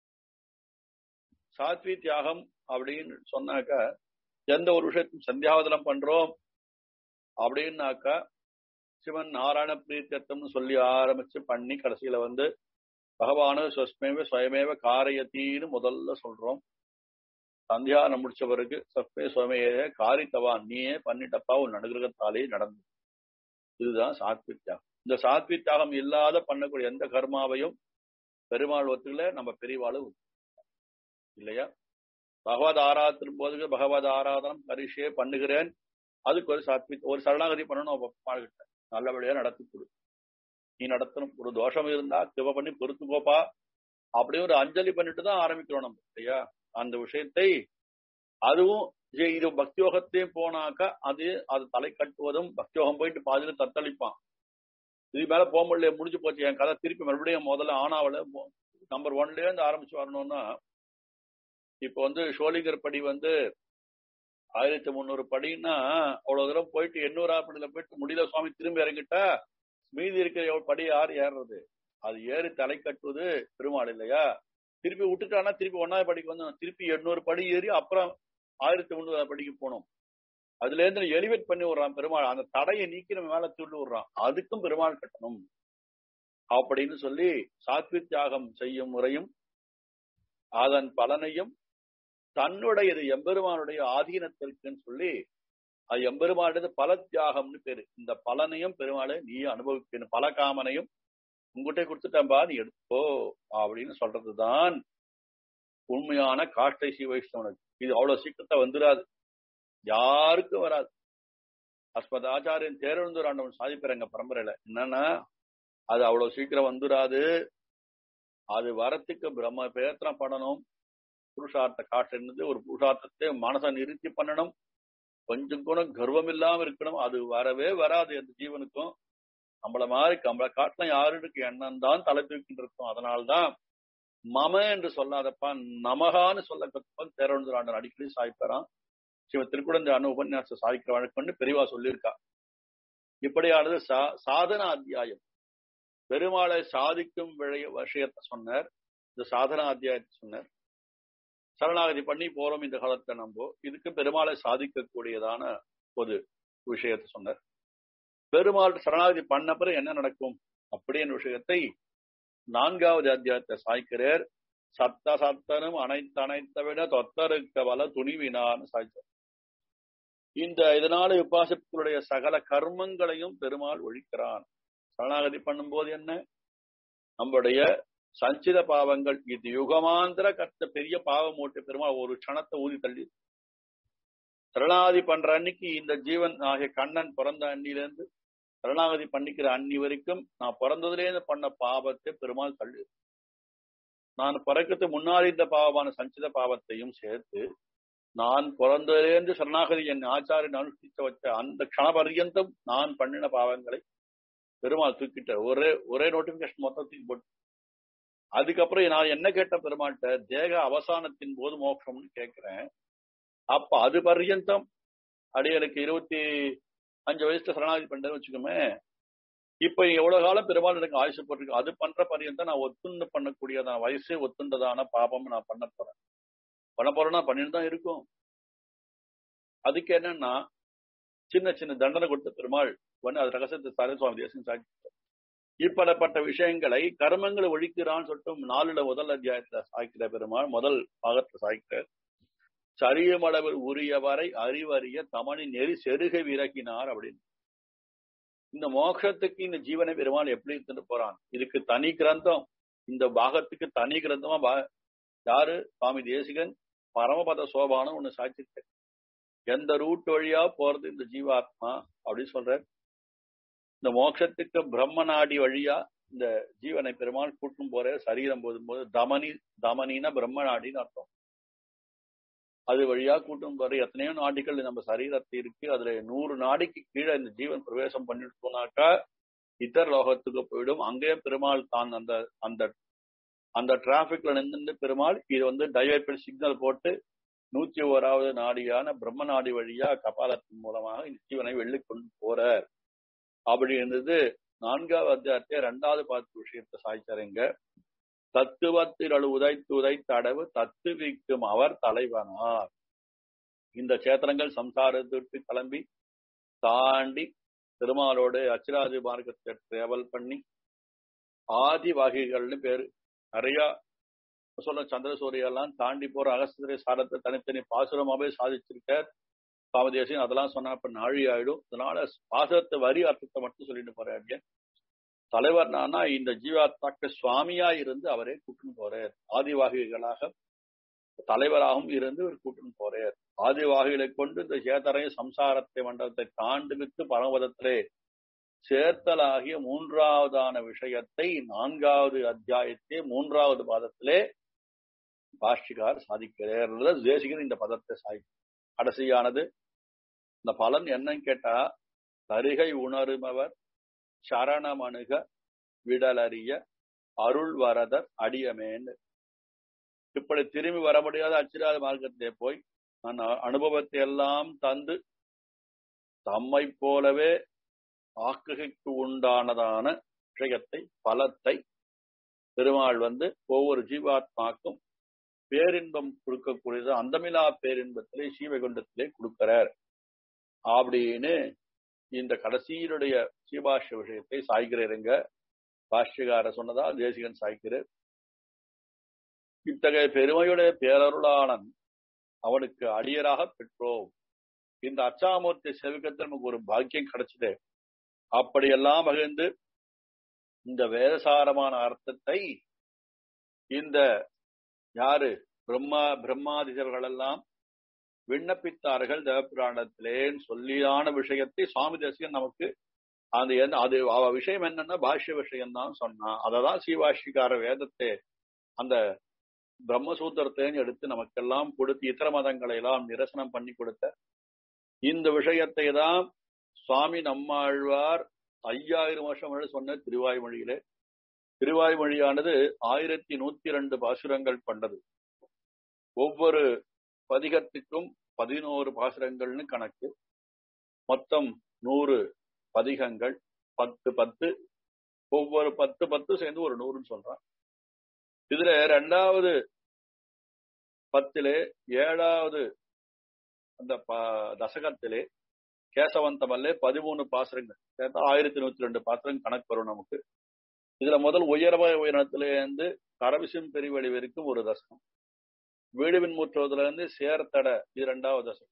சாத்வி தியாகம் அப்படின்னு சொன்னாக்க எந்த ஒரு விஷயத்தையும் சந்தியாவதனம் பண்றோம் அப்படின்னாக்கா சிவன் நாராயண பிரீத்தியத்தம்னு சொல்லி ஆரம்பிச்சு பண்ணி கடைசியில வந்து பகவானு சொஸ்மேவ சுயமேவ காரியத்தின்னு முதல்ல சொல்றோம் சந்தியானம் முடிச்ச பிறகு சஸ்மே சுயமேய காரித்தவான் நீயே பண்ணிட்டப்பா உன் அனுகிரகத்தாலே நடந்து இதுதான் சாத்வித்யாகம் இந்த சாத்வித்யாகம் இல்லாத பண்ணக்கூடிய எந்த கர்மாவையும் பெருமாள் ஒத்துக்கல நம்ம பெரியவாளும் இல்லையா பகவத் ஆராதத்தின் போது பகவத் ஆராதனம் பரிசே பண்ணுகிறேன் அதுக்கு ஒரு சாத்வித் ஒரு சரணாகதி பண்ணணும் கிட்ட நல்லபடியா நடத்தி கொடு நீ நடத்தணும் ஒரு தோஷம் இருந்தா சிவ பண்ணி பொறுத்துக்கோப்பா அப்படியே ஒரு அஞ்சலி பண்ணிட்டு தான் ஆரம்பிக்கிறோம் நம்ம இல்லையா அந்த விஷயத்தை அதுவும் இது பக்தியோகத்தையும் போனாக்கா அது அது தலை கட்டுவதும் பக்தியோகம் போயிட்டு பாதியில தத்தளிப்பான் இது மேல போக முடியல முடிஞ்சு போச்சு என் கதை திருப்பி மறுபடியும் முதல்ல ஆனாவில நம்பர் ஒன்லயே இருந்து ஆரம்பிச்சு வரணும்னா இப்போ வந்து ஷோலிகர் படி வந்து ஆயிரத்தி முந்நூறு படின்னா அவ்வளவு தூரம் போயிட்டு எண்ணூறாவது படியில போயிட்டு முடியல சுவாமி திரும்பி இறங்கிட்டா மீதி இருக்கிற படி யார் ஏறுறது அது ஏறி தலை கட்டுவது பெருமாள் இல்லையா திருப்பி விட்டுட்டானா திருப்பி ஒன்னாவது படிக்கு வந்து திருப்பி எண்ணூறு படி ஏறி அப்புறம் ஆயிரத்தி முந்நூறு படிக்கு போனோம் அதுல இருந்து எலிவேட் பண்ணி விடுறான் பெருமாள் அந்த தடையை நீக்கி நம்ம மேல துள்ளி விடுறான் அதுக்கும் பெருமாள் கட்டணும் அப்படின்னு சொல்லி சாத்வி தியாகம் செய்யும் முறையும் அதன் பலனையும் தன்னுடையது எம்பெருமானுடைய ஆதீனத்திற்குன்னு சொல்லி அது எம்பெருமானது பல தியாகம்னு பேரு இந்த பலனையும் பெருமாளை நீ அனுபவிக்கணும் பல காமனையும் உங்ககிட்ட கொடுத்துட்டம்பா நீ எடுத்துக்கோ அப்படின்னு சொல்றதுதான் உண்மையான காஷ்டை ஸ்ரீ வைஷ்ணவனுக்கு இது அவ்வளவு சீக்கிரத்தை வந்துடாது யாருக்கும் வராது அஸ்மத் ஆச்சாரியன் தேர்வந்தூர் ஆண்டவன் சாதிப்பார் பரம்பரையில என்னன்னா அது அவ்வளவு சீக்கிரம் வந்துடாது அது வரத்துக்கு பிரம்ம பிரயத்தனம் பண்ணணும் புருஷார்த்த காட்டுறது ஒரு புருஷார்த்தத்தை மனசை நிறுத்தி பண்ணணும் கொஞ்சம் கூட கர்வம் இல்லாம இருக்கணும் அது வரவே வராது எந்த ஜீவனுக்கும் நம்மள மாதிரி நம்மள காட்டிலும் யாருக்கு எண்ணம் தான் தலை தூக்கிட்டு இருக்கும் அதனால்தான் மம என்று சொல்லாதப்பா நமகான்னு சொல்ல கத்துப்பான் தேரவந்தர் அடிக்கடி சாய்ப்பாரான் சிவ திருக்குடந்த அணு உபன்யாச சாதிக்கிற வழக்கம்னு பெரியவா சொல்லியிருக்கா இப்படியானது சா சாதன அத்தியாயம் பெருமாளை சாதிக்கும் விளைய விஷயத்தை சொன்னார் இந்த சாதன அத்தியாயத்தை சொன்னார் சரணாகதி பண்ணி போறோம் இந்த காலத்தை நம்போ இதுக்கு பெருமாளை சாதிக்கக்கூடியதான ஒரு விஷயத்தை சொன்னார் பெருமாள் சரணாகதி பண்ண பிறகு என்ன நடக்கும் அப்படின்ற விஷயத்தை நான்காவது அத்தியாயத்தை சாய்க்கிறார் சத்த சத்தனும் அனைத்து அனைத்த விட தொத்தருக்க வல துணிவினான்னு சாய்ச்சார் இந்த இதனால உபாசத்தினுடைய சகல கர்மங்களையும் பெருமாள் ஒழிக்கிறான் சரணாகதி பண்ணும்போது என்ன நம்முடைய சஞ்சித பாவங்கள் இது யுகமாந்திர கத்த பெரிய பாவம் மூட்டை பெருமாள் ஒரு க்ஷணத்தை ஊதி தள்ளி சரணாகதி பண்ற அன்னைக்கு இந்த ஜீவன் ஆகிய கண்ணன் பிறந்த அன்னிலிருந்து சரணாகதி பண்ணிக்கிற அன்னி வரைக்கும் நான் பிறந்ததுலேருந்து பண்ண பாவத்தை பெருமாள் தள்ளு நான் பிறக்கிறது முன்னாடி இந்த பாவமான சஞ்சித பாவத்தையும் சேர்த்து நான் பிறந்ததிலேருந்து சரணாகதி என் ஆச்சாரியன் அனுஷ்டிச்ச வச்ச அந்த க்ஷண பர்யந்தம் நான் பண்ணின பாவங்களை பெருமாள் தூக்கிட்ட ஒரே ஒரே நோட்டிபிகேஷன் மொத்தத்தையும் போட்டு அதுக்கப்புறம் நான் என்ன கேட்ட பெருமாள்கிட்ட தேக அவசானத்தின் போது மோட்சம்னு கேட்கிறேன் அப்ப அது பர்யந்தம் அடியனுக்கு இருபத்தி அஞ்சு வயசுல சரணாகதி பண்றேன்னு வச்சுக்கோமே இப்ப எவ்வளவு காலம் பெருமாள் எனக்கு ஆயுசு போட்டிருக்கு அது பண்ற பர்யந்தம் நான் ஒத்துண்டு பண்ணக்கூடியதான வயசே ஒத்துண்டதான பாபம் நான் பண்ண போறேன் பண்ண போறேன்னா பண்ணிட்டு தான் இருக்கும் அதுக்கு என்னன்னா சின்ன சின்ன தண்டனை கொடுத்த பெருமாள் வந்து அது ரகசியத்தை சாரி சுவாமி தேசம் சாட்சி இப்படப்பட்ட விஷயங்களை கர்மங்களை ஒழிக்கிறான்னு சொல்லிட்டு நாலுல முதல் அத்தியாயத்துல சாய்க்கிற பெருமாள் முதல் பாகத்துல சாய்க்கிற சரியமளவில் உரியவரை அறிவறிய தமணி நெறி செருக விரகினார் அப்படின்னு இந்த மோட்சத்துக்கு இந்த ஜீவனை பெருமாள் எப்படி எடுத்துட்டு போறான் இதுக்கு தனி கிரந்தம் இந்த பாகத்துக்கு தனி கிரந்தமா பா யாரு சுவாமி தேசிகன் பரமபத சோபானம் ஒண்ணு சாட்சிட்டு எந்த ரூட் வழியா போறது இந்த ஜீவாத்மா அப்படின்னு சொல்ற இந்த மோட்சத்துக்கு பிரம்ம நாடி வழியா இந்த ஜீவனை பெருமாள் கூட்டும் போற சரீரம் போதும்போது தமனி தமனினா பிரம்ம நாடின்னு அர்த்தம் அது வழியா கூட்டும் போற எத்தனையோ நாடிகள் நம்ம சரீரத்தை இருக்கு அதுல நூறு நாடிக்கு கீழே இந்த ஜீவன் பிரவேசம் பண்ணிட்டு போனாக்கா இதர லோகத்துக்கு போயிடும் அங்கே பெருமாள் தான் அந்த அந்த அந்த டிராபிக்ல நின்று பெருமாள் இது வந்து டைவர்ட் சிக்னல் போட்டு நூத்தி ஓராவது நாடியான பிரம்ம நாடி வழியா கபாலத்தின் மூலமாக இந்த ஜீவனை வெள்ளி கொண்டு போற அப்படி இருந்தது நான்காவது அத்தியாயத்தை இரண்டாவது பார்த்து விஷயத்தை சாய்ச்சாருங்க தத்துவத்தில் உதைத்து உதைத்து அடவு தத்துவிக்கும் அவர் தலைவனார் இந்த சேத்திரங்கள் சம்சாரத்திற்கு கிளம்பி தாண்டி திருமாலோடு அச்சிராஜி மார்க்கத்தை டிராவல் பண்ணி ஆதி வகைகள்னு பேரு நிறைய சொல்ல சந்திரசூரியெல்லாம் தாண்டி போற அகஸ்திரை சாரத்தை தனித்தனி பாசுரமாவே சாதிச்சிருக்கார் காமதேசியம் அதெல்லாம் சொன்னா இப்ப நாழி ஆயிடும் அதனால பாசுரத்தை வரி அர்த்தத்தை மட்டும் சொல்லிட்டு போறாரு தலைவர் நானா இந்த ஜீவாத்மாக்கு சுவாமியா இருந்து அவரே கூட்டின்னு போறார் ஆதிவாகிகளாக தலைவராகவும் இருந்து ஒரு கூட்டின்னு போறார் ஆதிவாகிகளை கொண்டு இந்த சேதரை சம்சாரத்தை மண்டலத்தை தாண்டுவித்து பரமபதத்திலே சேர்த்தலாகிய மூன்றாவதான விஷயத்தை நான்காவது அத்தியாயத்தே மூன்றாவது பாதத்திலே பாஷ்டிகார் சாதிக்கிறார் தேசிகன் இந்த பதத்தை சாய் கடைசியானது இந்த பலன் என்னன்னு கேட்டா தருகை உணருமவர் சரணமணுக விடலறிய அருள் வரதர் அடியமேன்னு இப்படி திரும்பி வர முடியாத அச்சிராத மார்க்கத்திலே போய் நான் அனுபவத்தை எல்லாம் தந்து தம்மை போலவே ஆக்குகைக்கு உண்டானதான விஷயத்தை பலத்தை பெருமாள் வந்து ஒவ்வொரு ஜீவாத்மாக்கும் பேரின்பம் கொடுக்கக்கூடியது அந்தமிலா பேரின்பத்திலே சீவகுண்டத்திலே கொடுக்கிறார் அப்படின்னு இந்த கடைசியினுடைய சீபாஷ்ய விஷயத்தை சாய்கிறேருங்க பாஷ்யகார சொன்னதா தேசிகன் சாய்க்கிறார் இத்தகைய பெருமையுடைய பேரருளானன் அவனுக்கு அடியராக பெற்றோம் இந்த அச்சாமூர்த்தி செவிக்கத்தில் நமக்கு ஒரு பாக்கியம் கிடைச்சது அப்படியெல்லாம் மகிழ்ந்து இந்த வேதசாரமான அர்த்தத்தை இந்த யாரு பிரம்மா பிரம்மாதிசர்கள் எல்லாம் விண்ணப்பித்தார்கள் தேவபுராணத்திலேன்னு சொல்லியான விஷயத்தை சுவாமி தேசிகன் நமக்கு அந்த அது அவ விஷயம் என்னன்னா பாஷ்ய விஷயம் தான் சொன்னான் அததான் சீவாஷிகார வேதத்தை அந்த பிரம்மசூத்திரத்தையும் எடுத்து நமக்கெல்லாம் கொடுத்து இதர மதங்களை எல்லாம் நிரசனம் பண்ணி கொடுத்த இந்த விஷயத்தை தான் சுவாமி நம்மாழ்வார் ஐயாயிரம் வருஷம் சொன்ன திருவாய்மொழியிலே திருவாய்மொழியானது ஆயிரத்தி நூத்தி ரெண்டு பாசுரங்கள் கொண்டது ஒவ்வொரு பதிகத்துக்கும் பதினோரு பாசுரங்கள்னு கணக்கு மொத்தம் நூறு பதிகங்கள் பத்து பத்து ஒவ்வொரு பத்து பத்து சேர்ந்து ஒரு நூறுன்னு சொல்றான் இதுல ரெண்டாவது பத்திலே ஏழாவது அந்த தசகத்திலே கேசவந்தமல்லே பதிமூணு பாசுரங்கள் சேர்த்தா ஆயிரத்தி நூத்தி ரெண்டு பாசுரங்கள் கணக்கு வரும் நமக்கு இதுல முதல் உயர்வ உயரத்திலேருந்து கரவிசும் பெருவெளி வரைக்கும் ஒரு தசகம் வீடுவின் மூற்றுவதுல இருந்து சேர்த்தட இது ரெண்டாவது தசகம்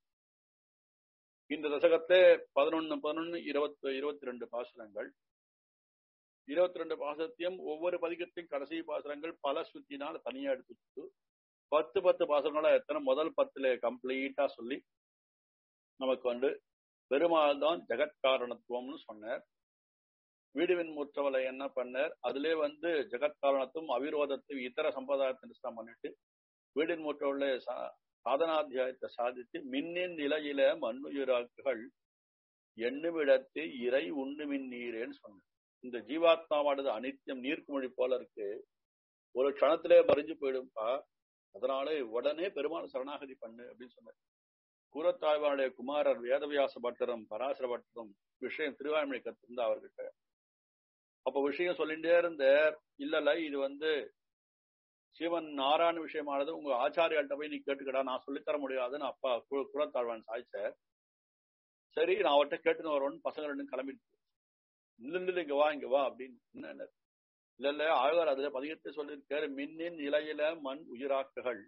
இந்த தசகத்தை பதினொன்னு பதினொன்னு இருபத்தி இருபத்தி ரெண்டு பாசுரங்கள் இருபத்தி ரெண்டு பாசுரத்தையும் ஒவ்வொரு பதிகத்தையும் கடைசி பாசுரங்கள் பல சுத்தினால் தனியா எடுத்து பத்து பத்து பாசுரங்களா எத்தனை முதல் பத்துல கம்ப்ளீட்டா சொல்லி நமக்கு வந்து பெருமாள் தான் ஜெகத்காரணத்துவம்னு சொன்னார் வீடுவின் முற்றவலை என்ன பண்ணார் அதிலே வந்து ஜெகத்காரணத்தும் அவிரோதத்தையும் இதர சம்பிரதாயத்தை நிஷ்டம் பண்ணிட்டு வீடின் முற்றவுள்ள சாதனாத்தியாயத்தை சாதித்து மின்னின் நிலையில மண்ணுயிராக்குகள் எண்ணுமிடத்து இறை உண்ணுமின் நீரேன்னு சொன்ன இந்த ஜீவாத்மாவானது அனித்தியம் நீர்க்குமொழி போல இருக்கு ஒரு க்ஷணத்திலே மறைஞ்சு போயிடும்பா அதனால உடனே பெருமாள் சரணாகதி பண்ணு அப்படின்னு சொன்னார் கூரத்தாழ்வானுடைய குமாரர் வேதவியாச பட்டரும் பராசர பட்டரும் விஷயம் திருவாய்மொழி கத்திருந்தா அவர்கிட்ட அப்ப விஷயம் சொல்லிட்டே இருந்தார் இல்ல இல்ல இது வந்து சிவன் நாராயண விஷயமானது உங்க ஆச்சாரியால்கிட்ட போய் நீ கேட்டுக்கடா நான் சொல்லித்தர முடியாதுன்னு அப்பா குலத்தாழ்வான் சாய்ச்சார் சரி நான் அவர்கிட்ட கேட்டுன்னு வரோன்னு பசங்க ரெண்டும் கிளம்பிட்டு இல்ல இங்க வா இங்க வா அப்படின்னு என்ன இல்ல இல்ல ஆழ்வார் அதுல பதிகத்தை சொல்லியிருக்காரு மின்னின் இலையில மண் உயிராக்குகள்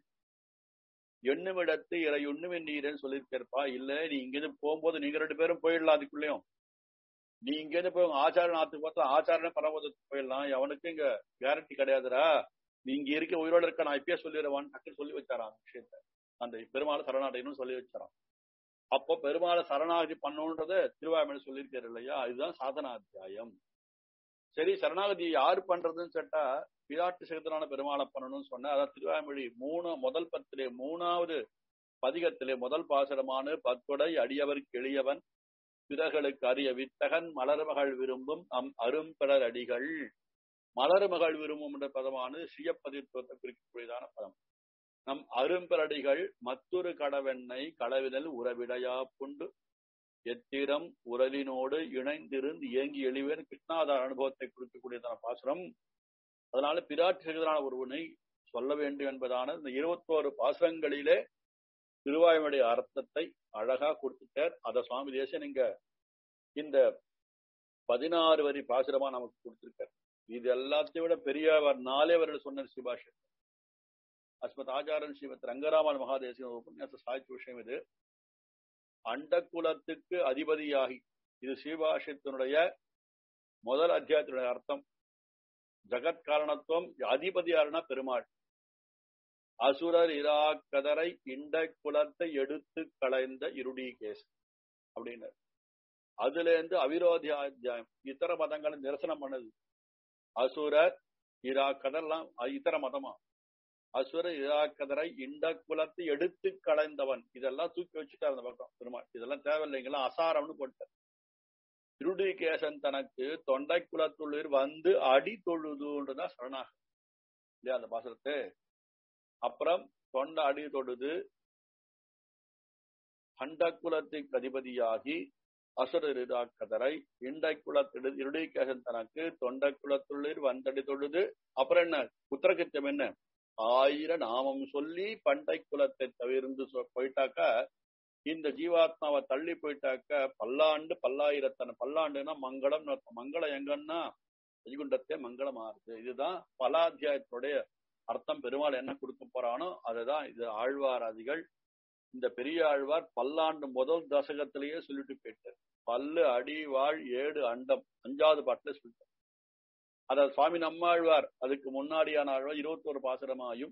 எண்ணுமிடத்து இறை உண்ணுமின் நீரேன்னு சொல்லியிருக்காருப்பா இல்ல நீ இங்கிருந்து போகும்போது நீங்க ரெண்டு பேரும் போயிடலாம் அதுக்குள்ளயும் நீ இங்கிருந்து போய் உங்க ஆச்சார நாத்துக்கு பார்த்தா ஆச்சாரனே பரமதத்துக்கு போயிடலாம் அவனுக்கு இங்க கேரண்டி கிடையாதுடா நீ இங்க இருக்க உயிரோட இருக்க நான் இப்பயே சொல்லிடுவான்னு டக்குன்னு சொல்லி வச்சாராம் விஷயத்த அந்த பெருமாள் சரணாடையணும் சொல்லி வச்சாராம் அப்போ பெருமாளை சரணாகதி பண்ணணுன்றத திருவாய்மொழி சொல்லியிருக்காரு இல்லையா இதுதான் சாதனாத்தியாயம் சரி சரணாகதி யாரு பண்றதுன்னு கேட்டா பிராட்டு சேகரனான பெருமாளை பண்ணணும்னு சொன்ன அதான் திருவாய்மொழி மூணு முதல் பத்திலே மூணாவது பதிகத்திலே முதல் பாசனமான பத்தொடை அடியவருக்கு எளியவன் பிறர்களுக்கு அரிய வித்தகன் மலர்மகள் விரும்பும் அம் அரும்பெறர் அடிகள் மலர்மகள் விரும்பும் என்ற பதமானது சுயப்பதித்துவத்தை குறிக்கக்கூடியதான பதம் நம் அரும்பெறடிகள் மற்றொரு கடவெண்ணை களவிதல் உறவிடையா புண்டு எத்திரம் உரலினோடு இணைந்திருந்து இயங்கி எளிவேன் கிருஷ்ணாதார அனுபவத்தை குறிக்கக்கூடியதான பாசுரம் அதனால பிராட்டு சகிதரான ஒருவனை சொல்ல வேண்டும் என்பதான இந்த இருபத்தோரு பாசுரங்களிலே திருவாயுடைய அர்த்தத்தை அழகா கொடுத்துட்டார் அத சுவாமி தேசன் இங்க இந்த பதினாறு வரி பாசுரமா நமக்கு கொடுத்திருக்கார் இது எல்லாத்தையும் விட பெரியவர் நாலே வருடம் சொன்னார் சிபாஷன் அஸ்மத் ஆச்சாரன் ஸ்ரீமத் ரங்கராமன் மகாதேசின் உபன்யாச சாய்ச்சி விஷயம் இது அண்டக்குலத்துக்கு அதிபதியாகி இது ஸ்ரீபாஷத்தினுடைய முதல் அத்தியாயத்தினுடைய அர்த்தம் ஜகத் காரணத்துவம் அதிபதியாருனா பெருமாள் அசுரர் இராக்கதரை இண்ட குலத்தை எடுத்து களைந்த இருடீகேஸ் அப்படின்னு அதுல இருந்து அவிரோதி அத்தியாயம் இதர மதங்களை நிரசனம் பண்ணது அசுரர் இராக்கதர்லாம் இதர மதமா அசுர இராக்கதரை இண்ட குலத்தை எடுத்து களைந்தவன் இதெல்லாம் தூக்கி வச்சுட்டார் அந்த பக்கம் பெருமாள் இதெல்லாம் தேவையில்லைங்களா அசாரம்னு போட்டார் திருடிகேசன் தனக்கு தொண்டை குலத்துள்ளிர் வந்து அடி தொழுதுன்றதான் சரணாக இல்லையா அந்த பாசனத்தை அப்புறம் தொண்டை அடி தொழுது அண்டக்குலத்துக்கு அதிபதியாகி அசுரரிதாக்கதரை இண்டை குலத்திடு இருடிகேசன் தனக்கு தொண்டை குலத்துள்ளிர் வந்தடி தொழுது அப்புறம் என்ன உத்தரகித்தம் என்ன ஆயிர நாமம் சொல்லி பண்டை குலத்தை தவிர்ந்து போயிட்டாக்க இந்த ஜீவாத்மாவை தள்ளி போயிட்டாக்க பல்லாண்டு பல்லாயிரத்தன பல்லாண்டுனா மங்களம் மங்களம் எங்கன்னா வைகுண்டத்தை மங்களம் ஆறுது இதுதான் பலாத்தியாயத்தினுடைய அர்த்தம் பெருமாள் என்ன கொடுக்க போறானோ அதுதான் இது ஆழ்வாராதிகள் இந்த பெரிய ஆழ்வார் பல்லாண்டு முதல் தசகத்திலேயே சொல்லிட்டு போயிட்டார் பல்லு அடி வாழ் ஏடு அண்டம் அஞ்சாவது பாட்டுல சொல்லிட்டார் அத சுவாமி நம்மாழ்வார் அதுக்கு முன்னாடியான ஆழ்வார் இருபத்தோரு பாசுரமாயும்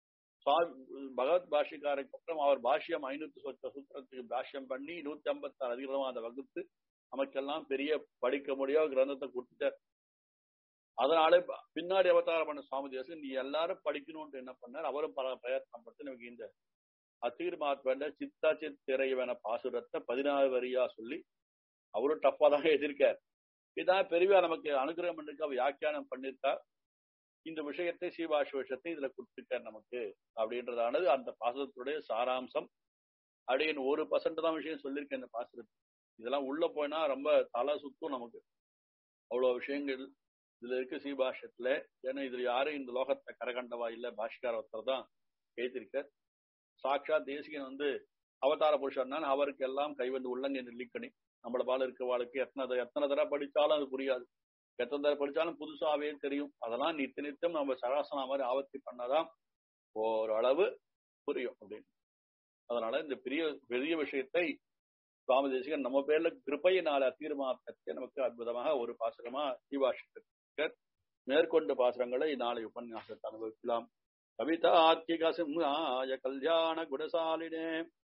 பகவத் பாஷிக்காருக்கு அப்புறம் அவர் பாஷ்யம் ஐநூத்தி சொச்ச சூத்திரத்துக்கு பாஷ்யம் பண்ணி நூத்தி ஐம்பத்தி ஆறு அதிகமா அதை வகுத்து நமக்கெல்லாம் பெரிய படிக்க முடியாத கிரந்தத்தை கொடுத்துட்டார் அதனாலே பின்னாடி அவதாரம் பண்ண சுவாமி தேசம் நீ எல்லாரும் படிக்கணும்னு என்ன பண்ணார் அவரும் பல பிரயத்னம் படுத்து நமக்கு இந்த அத்தீர் மாத்வண்ட சித்தா சித் திரைவன பாசுரத்தை பதினாறு வரியா சொல்லி அவரும் டஃபா தான் எழுதியிருக்கார் இதான் பெரியவா நமக்கு அனுகிரகம் பண்ணிருக்கா வியாக்கியானம் பண்ணிருக்கா இந்த விஷயத்தை சீபாஷ விஷயத்தை இதுல கொடுத்துருக்கார் நமக்கு அப்படின்றதானது அந்த பாசுரத்துடைய சாராம்சம் அப்படின்னு ஒரு பர்சன்ட் தான் விஷயம் சொல்லியிருக்கேன் இந்த பாசுரத்து இதெல்லாம் உள்ள போனா ரொம்ப தலை சுத்தும் நமக்கு அவ்வளவு விஷயங்கள் இதுல இருக்கு சீபாஷத்துல ஏன்னா இதுல யாரும் இந்த லோகத்தை கரகண்டவா இல்ல பாஷ்கார ஒருத்தர் தான் எழுதியிருக்கார் சாட்சா தேசிகன் வந்து அவதார புருஷன் அவருக்கு எல்லாம் கைவந்து உள்ளங்க நெல்லிக்கணி நம்மள பால இருக்க வாழ்க்கை எத்தனை எத்தனை தடவை படிச்சாலும் அது புரியாது எத்தனை தடவை படிச்சாலும் புதுசாவே தெரியும் அதெல்லாம் நித்த நித்தம் நம்ம சராசனா மாதிரி ஆவர்த்தி பண்ணாதான் ஓரளவு புரியும் அப்படின்னு அதனால இந்த பெரிய பெரிய விஷயத்தை சுவாமி தேசிகன் நம்ம பேர்ல கிருப்பையினால தீர்மானத்தை நமக்கு அற்புதமாக ஒரு பாசகமா ஜீவாஷிக்க மேற்கொண்ட பாசுரங்களை நாளை உபன்யாசத்தை அனுபவிக்கலாம் கவிதார்க்கிக சிம்ஹாய கல்யாண குணசாலினே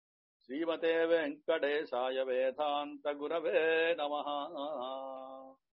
ஸ்ரீமதே வெங்கடேசாய வேதாந்த குரவே நமஹா